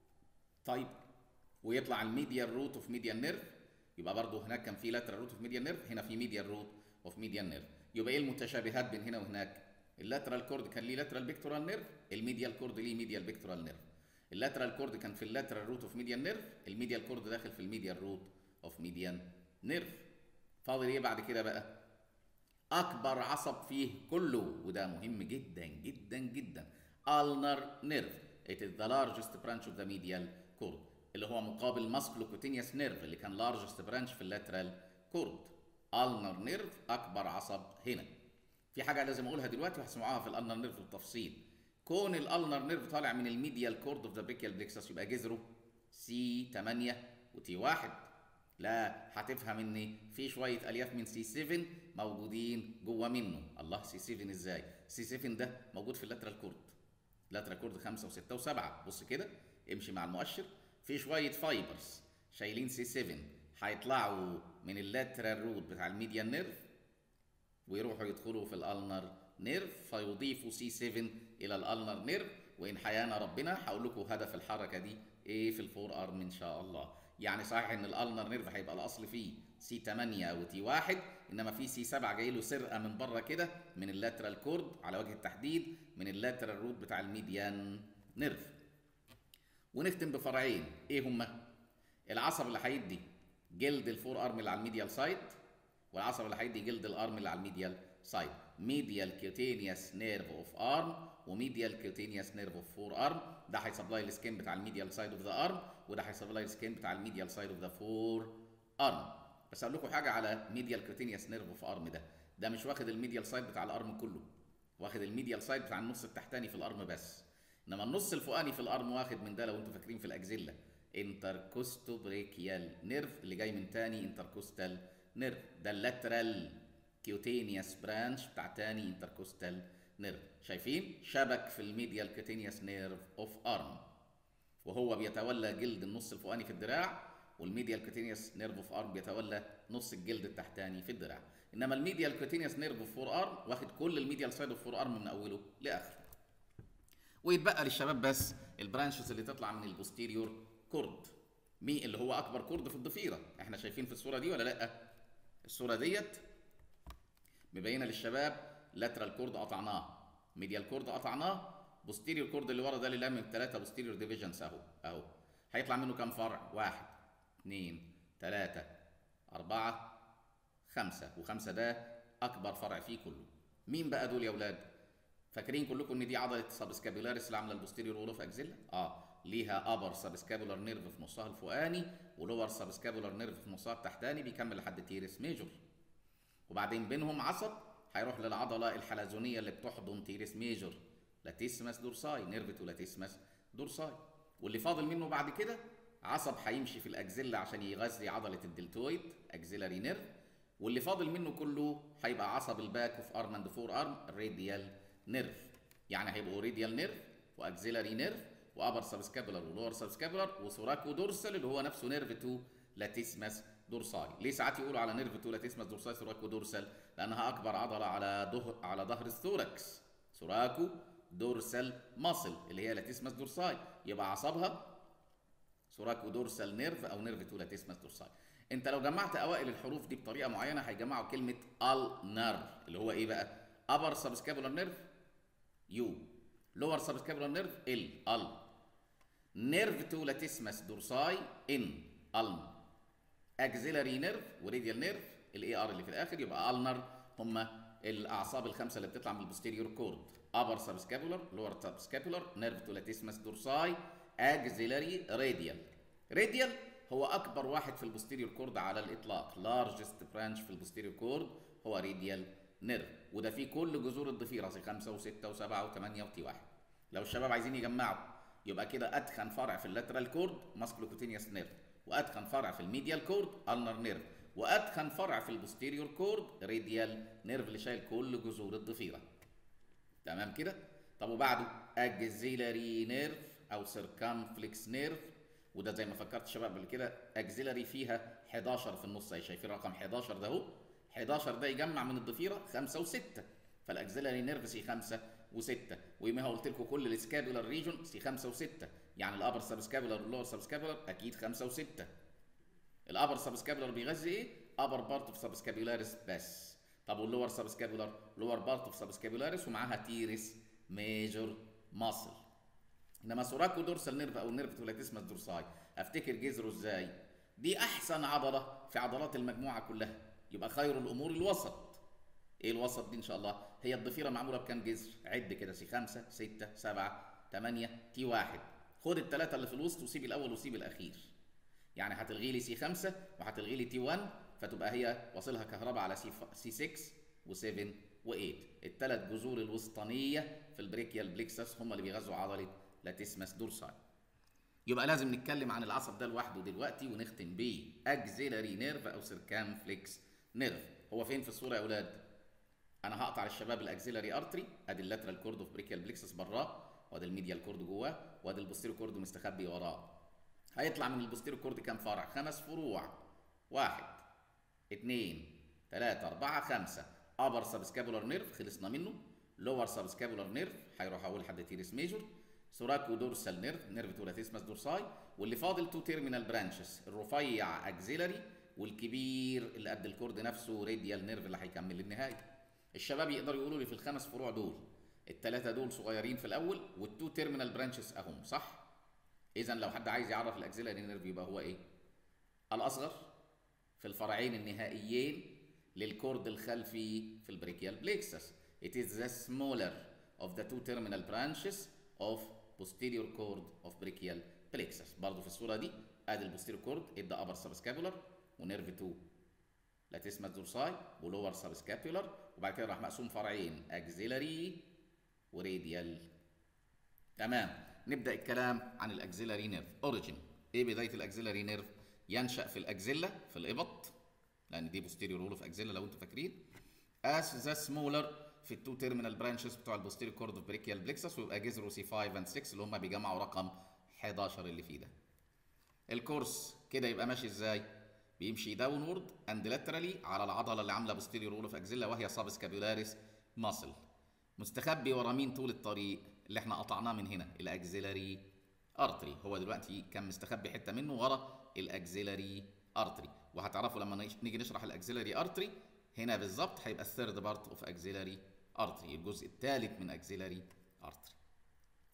طيب ويطلع الميديال روت اوف ميديال نيرف يبقى برضه هناك كان في لاترال روت اوف ميديال نيرف هنا في ميديال روت اوف ميديال نيرف يبقى ايه المتشابهات بين هنا وهناك اللاترال كورد كان ليه لاترال بيكتورال نيرف الميديال كورد ليه ميديال بيكتورال نيرف اللاترال كورد كان في اللاترال روت اوف ميديال نيرف الميديال كورد داخل في الميديال روت اوف ميديال نيرف فاضل ايه بعد كده بقى اكبر عصب فيه كله وده مهم جدا جدا جدا النر نيرف it is the largest branch of the medial cord اللي هو مقابل ماسكلوكوتينيوس نيرف اللي كان largest branch في اللاترال كورد النر نيرف اكبر عصب هنا في حاجه لازم اقولها دلوقتي وهتسمعوها في الالنر نيرف بالتفصيل كون الالنر نيرف طالع من الميديال كورد اوف ذا بريكيال بلكسس يبقى جذره سي 8 وتي 1 لا هتفهم ان في شويه الياف من سي 7 موجودين جوه منه الله سي 7 ازاي سي 7 ده موجود في اللاترال كورد لاترال كورد 5 و6 و7 بص كده امشي مع المؤشر في شويه فايبرز شايلين سي 7 هيطلعوا من اللاترال روت بتاع الميديان نيرف ويروحوا يدخلوا في الالنر نيرف فيضيفوا سي 7 الى الالنر نيرف وان حيانا ربنا هقول لكم هدف الحركه دي ايه في الفور ارم ان شاء الله يعني صحيح ان الالنر نيرف هيبقى الاصل فيه سي 8 وتي 1 انما في سي 7 جاي له سرقه من بره كده من اللاترال كورد على وجه التحديد من اللاترال روت بتاع الميديان نيرف ونختم بفرعين ايه هما العصب اللي هيدي جلد الفور ارم اللي على الميديال سايد والعصب اللي هيدي جلد الارم اللي على الميديال سايد ميديال كيوتينيوس نيرف اوف ارم وميديال كيوتينيوس نيرف اوف فور ارم ده هيسبلاي السكين بتاع الميديال سايد اوف ذا ارم وده هيسبلاي السكين بتاع الميديال سايد اوف ذا فور ارم بس اقول لكم حاجه على ميديال كيوتينيوس نيرف اوف ارم ده ده مش واخد الميديال سايد بتاع الارم كله واخد الميديال سايد بتاع النص التحتاني في الارم بس انما النص الفوقاني في الارم واخد من ده لو انتوا فاكرين في الاكزيلا انتركوستو بريكيال نيرف اللي جاي من تاني انتركوستال نيرف ده اللاترال كيوتينيوس برانش بتاع تاني انتركوستال نيرف شايفين شبك في الميديال كيوتينيوس نيرف اوف ارم وهو بيتولى جلد النص الفوقاني في الدراع والميديال كيوتينيوس نيرف اوف ارم بيتولى نص الجلد التحتاني في الدراع انما الميديال كيوتينيوس نيرف اوف فور ارم واخد كل الميديال سايد اوف فور ارم من اوله لاخره ويتبقى للشباب بس البرانشز اللي تطلع من البوستيريور كورد مي اللي هو اكبر كورد في الضفيره احنا شايفين في الصوره دي ولا لا الصوره ديت مبينه للشباب لاترال كورد قطعناه ميديال كورد قطعناه بوستيريور كورد اللي ورا ده اللي لام الثلاثه بوستيريور ديفيجنز اهو اهو هيطلع منه كام فرع واحد اثنين ثلاثة أربعة خمسة وخمسة ده أكبر فرع فيه كله مين بقى دول يا أولاد؟ فاكرين كلكم إن دي عضلة سابسكابيلاريس اللي عاملة البوستيريور وول اوف أكزيلا؟ آه ليها أبر سابسكابولار نيرف في نصها الفوقاني ولور سابسكابولار نيرف في نصها التحتاني بيكمل لحد تيرس ميجور وبعدين بينهم عصب هيروح للعضلة الحلزونية اللي بتحضن تيرس ميجور لاتيسمس دورساي نيرف تو لاتيسمس دورساي واللي فاضل منه بعد كده عصب هيمشي في الاكزيلا عشان يغذي عضله الدلتويد اكزيلاري نيرف واللي فاضل منه كله هيبقى عصب الباك اوف ارم اند فور ارم راديال نيرف يعني هيبقوا راديال نيرف واكزيلاري نيرف وابر سبسكابولار ولور سبسكابولار وثوراكو دورسال اللي هو نفسه نيرف تو لاتيسمس دورساي ليه ساعات يقولوا على نيرف تو لاتيسمس دورساي ثوراكو دورسال لانها اكبر عضله على ظهر على ظهر الثوركس ثوراكو دورسال ماسل اللي هي لاتيسمس دورساي يبقى اعصابها سوراكو دورسال نيرف او نيرف تو لاتيسمس دورساي انت لو جمعت اوائل الحروف دي بطريقه معينه هيجمعوا كلمه النر اللي هو ايه بقى ابر سبسكابولار نيرف يو لور سبسكابولار نيرف ال ال نيرف تو لاتيسمس دورساي ان الم اكزيلاري نيرف وريديال نيرف الاي ار اللي في الاخر يبقى النر هم الاعصاب الخمسه اللي بتطلع من البوستيريور كورد ابر سبسكابولار لور سبسكابولار نيرف تو لاتيسمس دورساي اكزيلاري راديال راديال هو اكبر واحد في البوستيريور كورد على الاطلاق لارجست برانش في البوستيريور كورد هو راديال نيرف وده فيه كل جذور الضفيره سي 5 و6 و7 و8 وتي 1 لو الشباب عايزين يجمعوا يبقى كده اتخن فرع في اللاترال كورد ماسكلوكوتينيوس نيرف واتخن فرع في الميديال كورد النر نيرف واتخن فرع في البوستيريور كورد راديال نيرف اللي شايل كل جذور الضفيره تمام كده طب وبعده اكزيلاري نيرف او سيركمفلكس نيرف وده زي ما فكرت الشباب قبل كده اكزيلاري فيها 11 في النص اهي شايفين رقم 11 ده اهو 11 ده يجمع من الضفيره 5 و6 فالاكزيلاري نيرف سي 5 و6 ويومها قلت لكم كل السكابولار ريجون سي 5 و6 يعني الابر سبسكابولار واللور سبسكابولار اكيد 5 و6 الابر سبسكابولار بيغذي ايه؟ ابر بارت اوف سبسكابولاريس بس طب واللور سبسكابولار لور بارت اوف سبسكابولاريس ومعاها تيرس ميجور ماسل انما سوراكو دورسال نيرف او نيرف تولاتيسمس دورساي افتكر جذره ازاي دي احسن عضله في عضلات المجموعه كلها يبقى خير الامور الوسط ايه الوسط دي ان شاء الله هي الضفيره معموله بكام جذر عد كده سي 5 6 7 8 تي 1 خد الثلاثه اللي في الوسط وسيب الاول وسيب الاخير يعني هتلغي لي سي 5 وهتلغي لي تي 1 فتبقى هي واصلها كهرباء على سي سي 6 و7 و8 الثلاث جذور الوسطانيه في البريكيال بليكسس هم اللي بيغذوا عضله لاتيسمس دورساي يبقى لازم نتكلم عن العصب ده لوحده دلوقتي ونختم بيه اكزيلاري نيرف او سيركامفلكس نيرف هو فين في الصوره يا اولاد انا هقطع للشباب الاكزيلاري ارتري ادي اللاترال كورد اوف بريكيال بليكسس براه وادي الميديال كورد جواه وادي البوستيريو كورد مستخبي وراه هيطلع من البوستيريو كورد كام فرع خمس فروع واحد اتنين تلاتة أربعة خمسة أبر سبسكابولار نيرف خلصنا منه لور سبسكابولار نيرف هيروح أول لحد تيرس ميجور سوراكو دورسال نيرف نيرف تولاتيسمس دورساي واللي فاضل تو تيرمينال برانشز الرفيع اكزيلاري والكبير اللي قد الكورد نفسه راديال نيرف اللي هيكمل للنهايه الشباب يقدروا يقولوا لي في الخمس فروع دول الثلاثه دول صغيرين في الاول والتو تيرمينال برانشز اهم صح اذا لو حد عايز يعرف الاكزيلاري نيرف يبقى هو ايه الاصغر في الفرعين النهائيين للكورد الخلفي في البريكيال بليكسس it is the smaller of the two terminal branches of posterior cord of brachial plexus برضه في الصوره دي ادي البوستيريور كورد ادى ابر سبسكابولار ونيرف 2 لاتيسمس دورساي ولور سبسكابولار وبعد كده راح مقسوم فرعين اكزيلاري وراديال تمام نبدا الكلام عن الاكزيلاري نيرف اوريجين ايه بدايه الاكزيلاري نيرف ينشا في الاكزيلا في الابط لان دي بوستيريور رول في اكزيلا لو انتوا فاكرين as ذا سمولر في التو تيرمينال برانشز بتوع البوستيريور كورد اوف بريكيال بليكسس ويبقى جذره سي 5 اند 6 اللي هم بيجمعوا رقم 11 اللي فيه ده. الكورس كده يبقى ماشي ازاي؟ بيمشي داونورد اند لاترالي على العضله اللي عامله بوستيريور رول اوف اكزيلا وهي سابسكابيولاريس ماسل. مستخبي ورا مين طول الطريق اللي احنا قطعناه من هنا الاكزيلاري ارتري هو دلوقتي كان مستخبي حته منه ورا الاكزيلاري ارتري وهتعرفوا لما نيجي نشرح الاكزيلاري ارتري هنا بالظبط هيبقى الثيرد بارت اوف اكزيلاري ارتري الجزء الثالث من اكزيلاري ارتري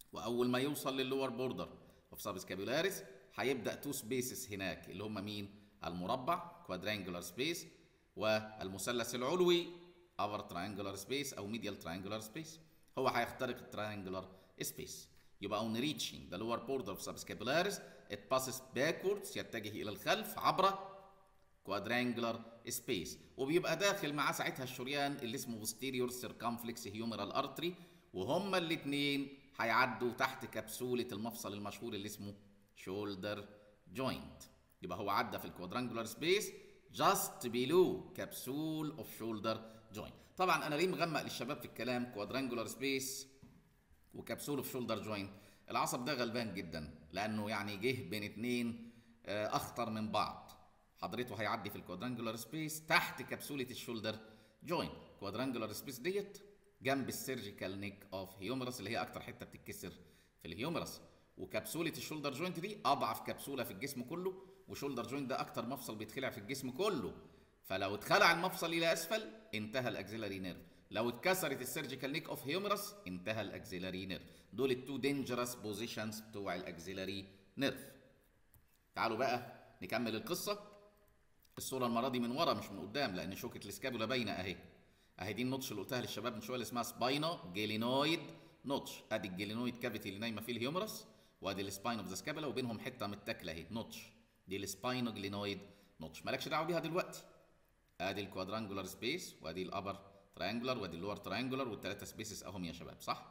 واول ما يوصل لللور بوردر اوف سابسكابيولاريس هيبدا تو سبيسز هناك اللي هم مين المربع كوادرانجولار سبيس والمثلث العلوي upper triangular space او medial triangular space هو هيخترق التراينجولار سبيس يبقى on reaching the lower border of subscapularis it passes backwards يتجه الى الخلف عبر quadrangular space وبيبقى داخل معاه ساعتها الشريان اللي اسمه posterior circumflex humeral artery وهما الاثنين هيعدوا تحت كبسولة المفصل المشهور اللي اسمه shoulder joint يبقى هو عدى في الكوادرانجولار سبيس just below كبسول of shoulder joint طبعا انا ليه مغمق للشباب في الكلام كوادرانجولار سبيس وكبسول اوف شولدر جوينت العصب ده غلبان جدا لانه يعني جه بين اتنين اخطر من بعض حضرته هيعدي في الكوادرانجولار سبيس تحت كبسوله الشولدر جوينت كوادرانجولار سبيس ديت جنب السيرجيكال نيك اوف هيومرس اللي هي اكتر حته بتتكسر في الهيومرس وكبسوله الشولدر جوينت دي اضعف كبسوله في الجسم كله وشولدر جوينت ده اكتر مفصل بيتخلع في الجسم كله فلو اتخلع المفصل الى اسفل انتهى الاكزيلاري نيرف لو اتكسرت السيرجيكال نيك اوف هيومرس انتهى الاكزيلاري نيرف دول التو دينجرس بوزيشنز بتوع الاكزيلاري نيرف تعالوا بقى نكمل القصه الصوره المره دي من ورا مش من قدام لان شوكه الاسكابولا باينه اهي اهي دي النوتش اللي قلتها للشباب من شويه اللي اسمها سباينا جيلينويد نوتش ادي الجيلينويد كافيتي اللي نايمه فيه الهيومرس وادي السباين اوف ذا سكابولا وبينهم حته متاكله اهي نوتش دي السباينو جلينويد نوتش مالكش دعوه بيها دلوقتي ادي الكوادرانجولار سبيس وادي الابر تريانجولار وادي اللور تريانجولار والثلاثه سبيسز اهم يا شباب صح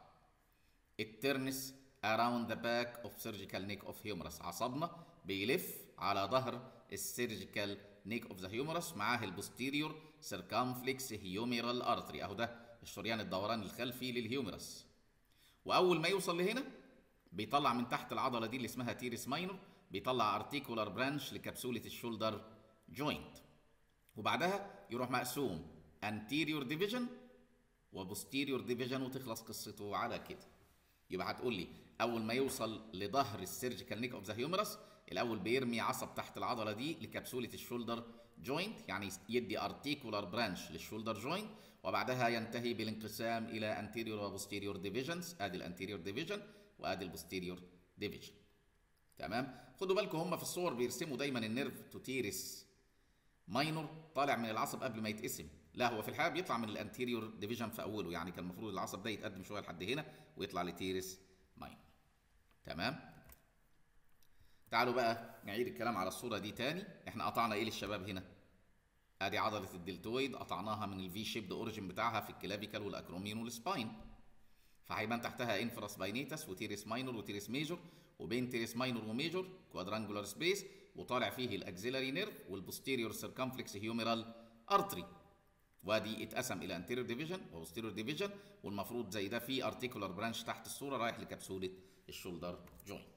الترنس around the back of surgical neck of humerus عصبنا بيلف على ظهر السيرجيكال نيك اوف ذا هيومرس معاه البوستيريور سيركمفلكس هيوميرال ارتري اهو ده الشريان الدوران الخلفي للهيومرس واول ما يوصل لهنا بيطلع من تحت العضله دي اللي اسمها تيرس ماينور بيطلع ارتيكولار برانش لكبسوله الشولدر جوينت وبعدها يروح مقسوم anterior division وبوستيريور ديفيجن وتخلص قصته على كده يبقى هتقول لي اول ما يوصل لظهر السيرجيكال نيك اوف ذا هيومرس الاول بيرمي عصب تحت العضله دي لكبسوله الشولدر جوينت يعني يدي ارتيكولار برانش للشولدر جوينت وبعدها ينتهي بالانقسام الى انتيريور وبوستيريور ديفيجنز ادي الانتيريور ديفيجن وادي البوستيريور ديفيجن تمام خدوا بالكم هم في الصور بيرسموا دايما النيرف توتيرس ماينور طالع من العصب قبل ما يتقسم لا هو في الحقيقه بيطلع من الانتيريور ديفيجن في اوله يعني كان المفروض العصب ده يتقدم شويه لحد هنا ويطلع لتيرس ماينور تمام تعالوا بقى نعيد الكلام على الصوره دي تاني احنا قطعنا ايه للشباب هنا ادي عضله الدلتويد قطعناها من الفي شيبد اوريجن بتاعها في الكلافيكال والاكرومين والسباين فهيبان تحتها انفراس باينيتس وتيرس ماينور وتيرس ميجور وبين تيرس ماينور وميجور كوادرانجولار سبيس وطالع فيه الاكزيلاري نيرف والبوستيريور سيركمفلكس هيوميرال ارتري وادي اتقسم الى انتيريور ديفيجن وبوستيريور ديفيجن والمفروض زي ده في ارتيكولار برانش تحت الصوره رايح لكبسوله الشولدر جوينت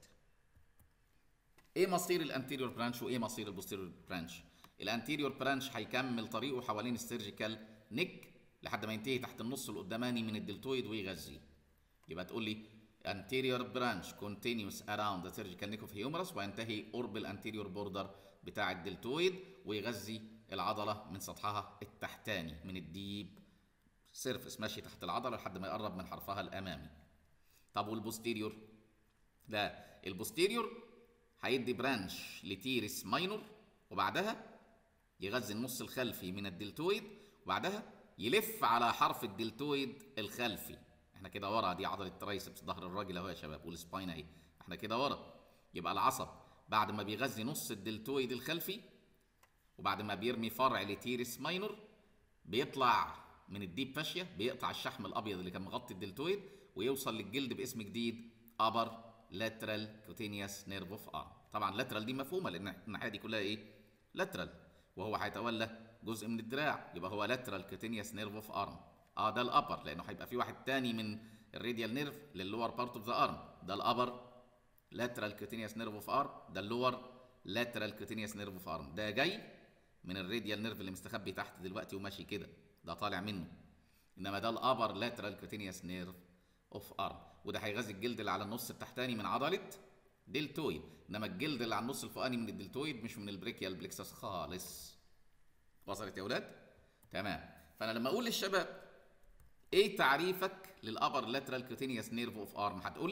ايه مصير الانتيريور برانش وايه مصير البوستيريور برانش الانتيريور برانش هيكمل طريقه حوالين السيرجيكال نيك لحد ما ينتهي تحت النص القداماني من الدلتويد ويغذيه يبقى تقول لي anterior branch continues around the surgical neck of humerus وينتهي قرب الانتيريور بوردر بتاع الدلتويد ويغذي العضله من سطحها التحتاني من الديب سيرفس ماشي تحت العضله لحد ما يقرب من حرفها الامامي طب والبوستيريور لا البوستيريور هيدي برانش لتيرس ماينور وبعدها يغذي النص الخلفي من الدلتويد وبعدها يلف على حرف الدلتويد الخلفي احنا كده ورا دي عضله الترايسبس ظهر الراجل اهو يا شباب والسباين اهي احنا كده ورا يبقى العصب بعد ما بيغذي نص الدلتويد الخلفي وبعد ما بيرمي فرع لتيرس ماينور بيطلع من الديب فاشيا بيقطع الشحم الابيض اللي كان مغطي الدلتويد ويوصل للجلد باسم جديد ابر لاترال كوتينيوس نيرف اوف ارم طبعا لاترال دي مفهومه لان الناحيه دي كلها ايه لاترال وهو هيتولى جزء من الدراع يبقى هو لاترال كوتينيوس نيرف اوف ارم اه ده الابر لانه هيبقى في واحد تاني من الراديال نيرف للور بارت اوف ذا ارم ده الابر لاترال كوتينيوس نيرف اوف ارم ده اللور لاترال كوتينيوس نيرف اوف ارم ده جاي من الراديال نيرف اللي مستخبي تحت دلوقتي وماشي كده ده طالع منه انما ده الابر لاترال كوتينيوس نيرف اوف ارم وده هيغذي الجلد اللي على النص التحتاني من عضله دلتويد انما الجلد اللي على النص الفوقاني من الدلتويد مش من البريكيال بلكسس خالص وصلت يا ولاد تمام فانا لما اقول للشباب ايه تعريفك للابر لاترال كوتينيوس نيرف اوف ارم هتقول لي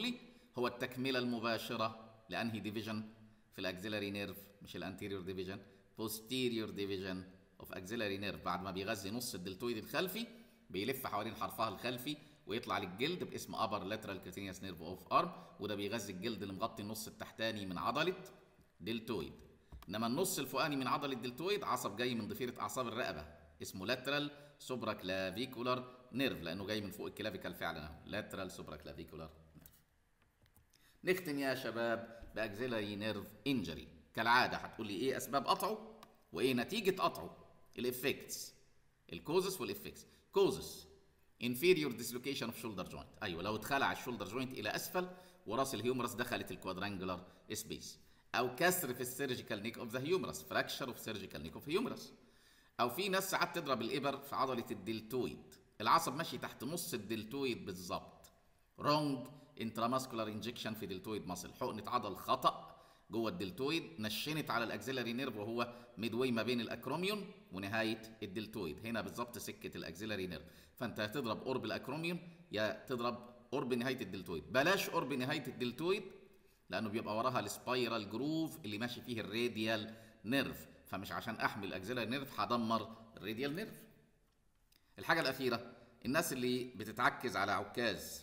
هو التكمله المباشره لانهي ديفيجن في الاكزيلاري نيرف مش الانتيريور ديفيجن posterior division of axillary nerve بعد ما بيغذي نص الدلتويد الخلفي بيلف حوالين حرفها الخلفي ويطلع للجلد باسم upper lateral cutaneous nerve of arm وده بيغذي الجلد اللي مغطي النص التحتاني من عضله دلتويد انما النص الفوقاني من عضله الدلتويد عصب جاي من ضفيره اعصاب الرقبه اسمه lateral supraclavicular nerve لانه جاي من فوق الكلافيكال فعلا اهو lateral supraclavicular nerve نختم يا شباب باكزيلاري نيرف انجري كالعاده هتقول لي ايه اسباب قطعه وايه نتيجه قطعه الافكتس الكوزس والافكتس كوزس inferior dislocation of shoulder joint ايوه لو اتخلع الشولدر جوينت الى اسفل وراس الهيومرس دخلت الكوادرانجولار سبيس او كسر في السيرجيكال نيك اوف ذا هيومرس فراكشر اوف سيرجيكال نيك اوف هيومرس او في ناس ساعات تضرب الابر في عضله الدلتويد العصب ماشي تحت نص الدلتويد بالظبط رونج انتراماسكولار انجكشن في دلتويد ماسل حقنه عضل خطا جوه الدلتويد نشنت على الاكزيلاري نيرف وهو ميدوي ما بين الاكروميون ونهايه الدلتويد هنا بالظبط سكه الاكزيلاري نيرف فانت هتضرب قرب الاكروميون يا تضرب قرب نهايه الدلتويد بلاش قرب نهايه الدلتويد لانه بيبقى وراها السبايرال جروف اللي ماشي فيه الراديال نيرف فمش عشان احمي الاكزيلاري نيرف هدمر الراديال نيرف الحاجه الاخيره الناس اللي بتتعكز على عكاز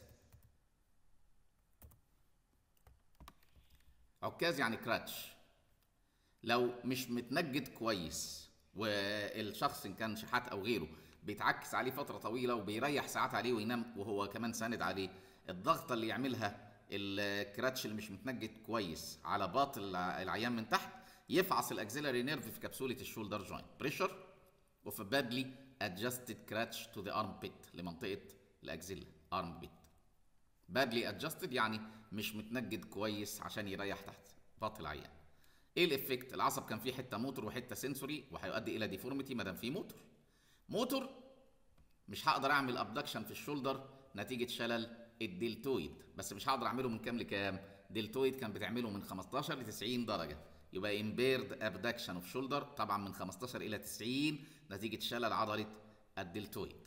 عكاز يعني كراتش لو مش متنجد كويس والشخص ان كان شحات او غيره بيتعكس عليه فتره طويله وبيريح ساعات عليه وينام وهو كمان ساند عليه الضغطه اللي يعملها الكراتش اللي مش متنجد كويس على باطن العيان من تحت يفعص الاكزيلاري نيرف في كبسوله الشولدر جوينت بريشر اوف بادلي ادجستد كراتش تو ذا ارم بيت لمنطقه الاكزيلا ارم بيت بادلي ادجستد يعني مش متنجد كويس عشان يريح تحت باطن العيان ايه الافكت العصب كان فيه حته موتور وحته سنسوري وهيؤدي الى ديفورميتي ما دام فيه موتور موتور مش هقدر اعمل ابدكشن في الشولدر نتيجه شلل الدلتويد بس مش هقدر اعمله من كام لكام دلتويد كان بتعمله من 15 ل 90 درجه يبقى امبيرد ابدكشن اوف شولدر طبعا من 15 الى 90 نتيجه شلل عضله الدلتويد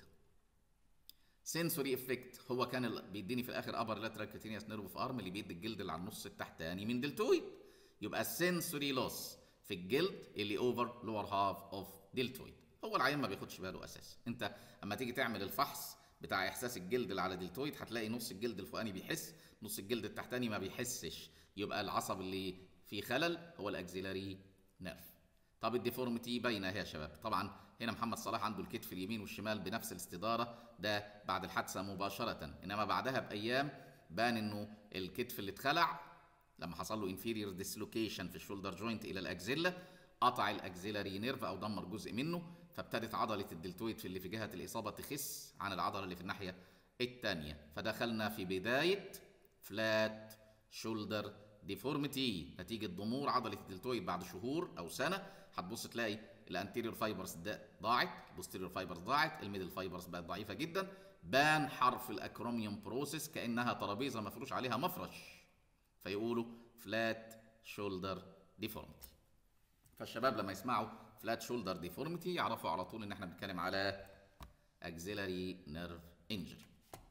سنسوري افكت هو كان ال- بيديني في الاخر ابر لاترال كوتينيوس نيرف اوف ارم اللي بيدي الجلد اللي على النص التحتاني من دلتويد يبقى السنسوري لوس في الجلد اللي اوفر لور هاف اوف دلتويد هو العيان ما بياخدش باله اساسا انت اما تيجي تعمل الفحص بتاع احساس الجلد اللي على دلتويد هتلاقي نص الجلد الفوقاني بيحس نص الجلد التحتاني ما بيحسش يبقى العصب اللي فيه خلل هو الاكزيلاري نيرف طب الديفورميتي باينه اهي يا شباب طبعا هنا محمد صلاح عنده الكتف اليمين والشمال بنفس الاستداره ده بعد الحادثه مباشره انما بعدها بايام بان انه الكتف اللي اتخلع لما حصل له انفيريور ديسلوكيشن في الشولدر جوينت الى الاكزيلا قطع الاكزيلاري نيرف او دمر جزء منه فابتدت عضله الدلتويد في اللي في جهه الاصابه تخس عن العضله اللي في الناحيه الثانيه فدخلنا في بدايه فلات شولدر ديفورميتي نتيجه ضمور عضله الدلتويد بعد شهور او سنه هتبص تلاقي الانتيريور فايبرز ده ضاعت البوستيريور فايبرز ضاعت الميدل فايبرز بقت ضعيفه جدا بان حرف الاكروميوم بروسيس كانها ترابيزه مفروش عليها مفرش فيقولوا فلات شولدر ديفورميتي فالشباب لما يسمعوا فلات شولدر ديفورميتي يعرفوا على طول ان احنا بنتكلم على اكزيلاري نيرف انجري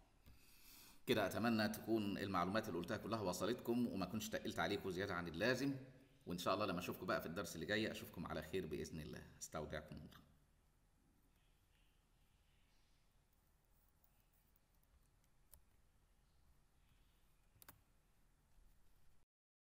كده اتمنى تكون المعلومات اللي قلتها كلها وصلتكم وما كنتش تقلت عليكم زياده عن اللازم وان شاء الله لما اشوفكم بقى في الدرس اللي جاي اشوفكم على خير باذن الله استودعكم الله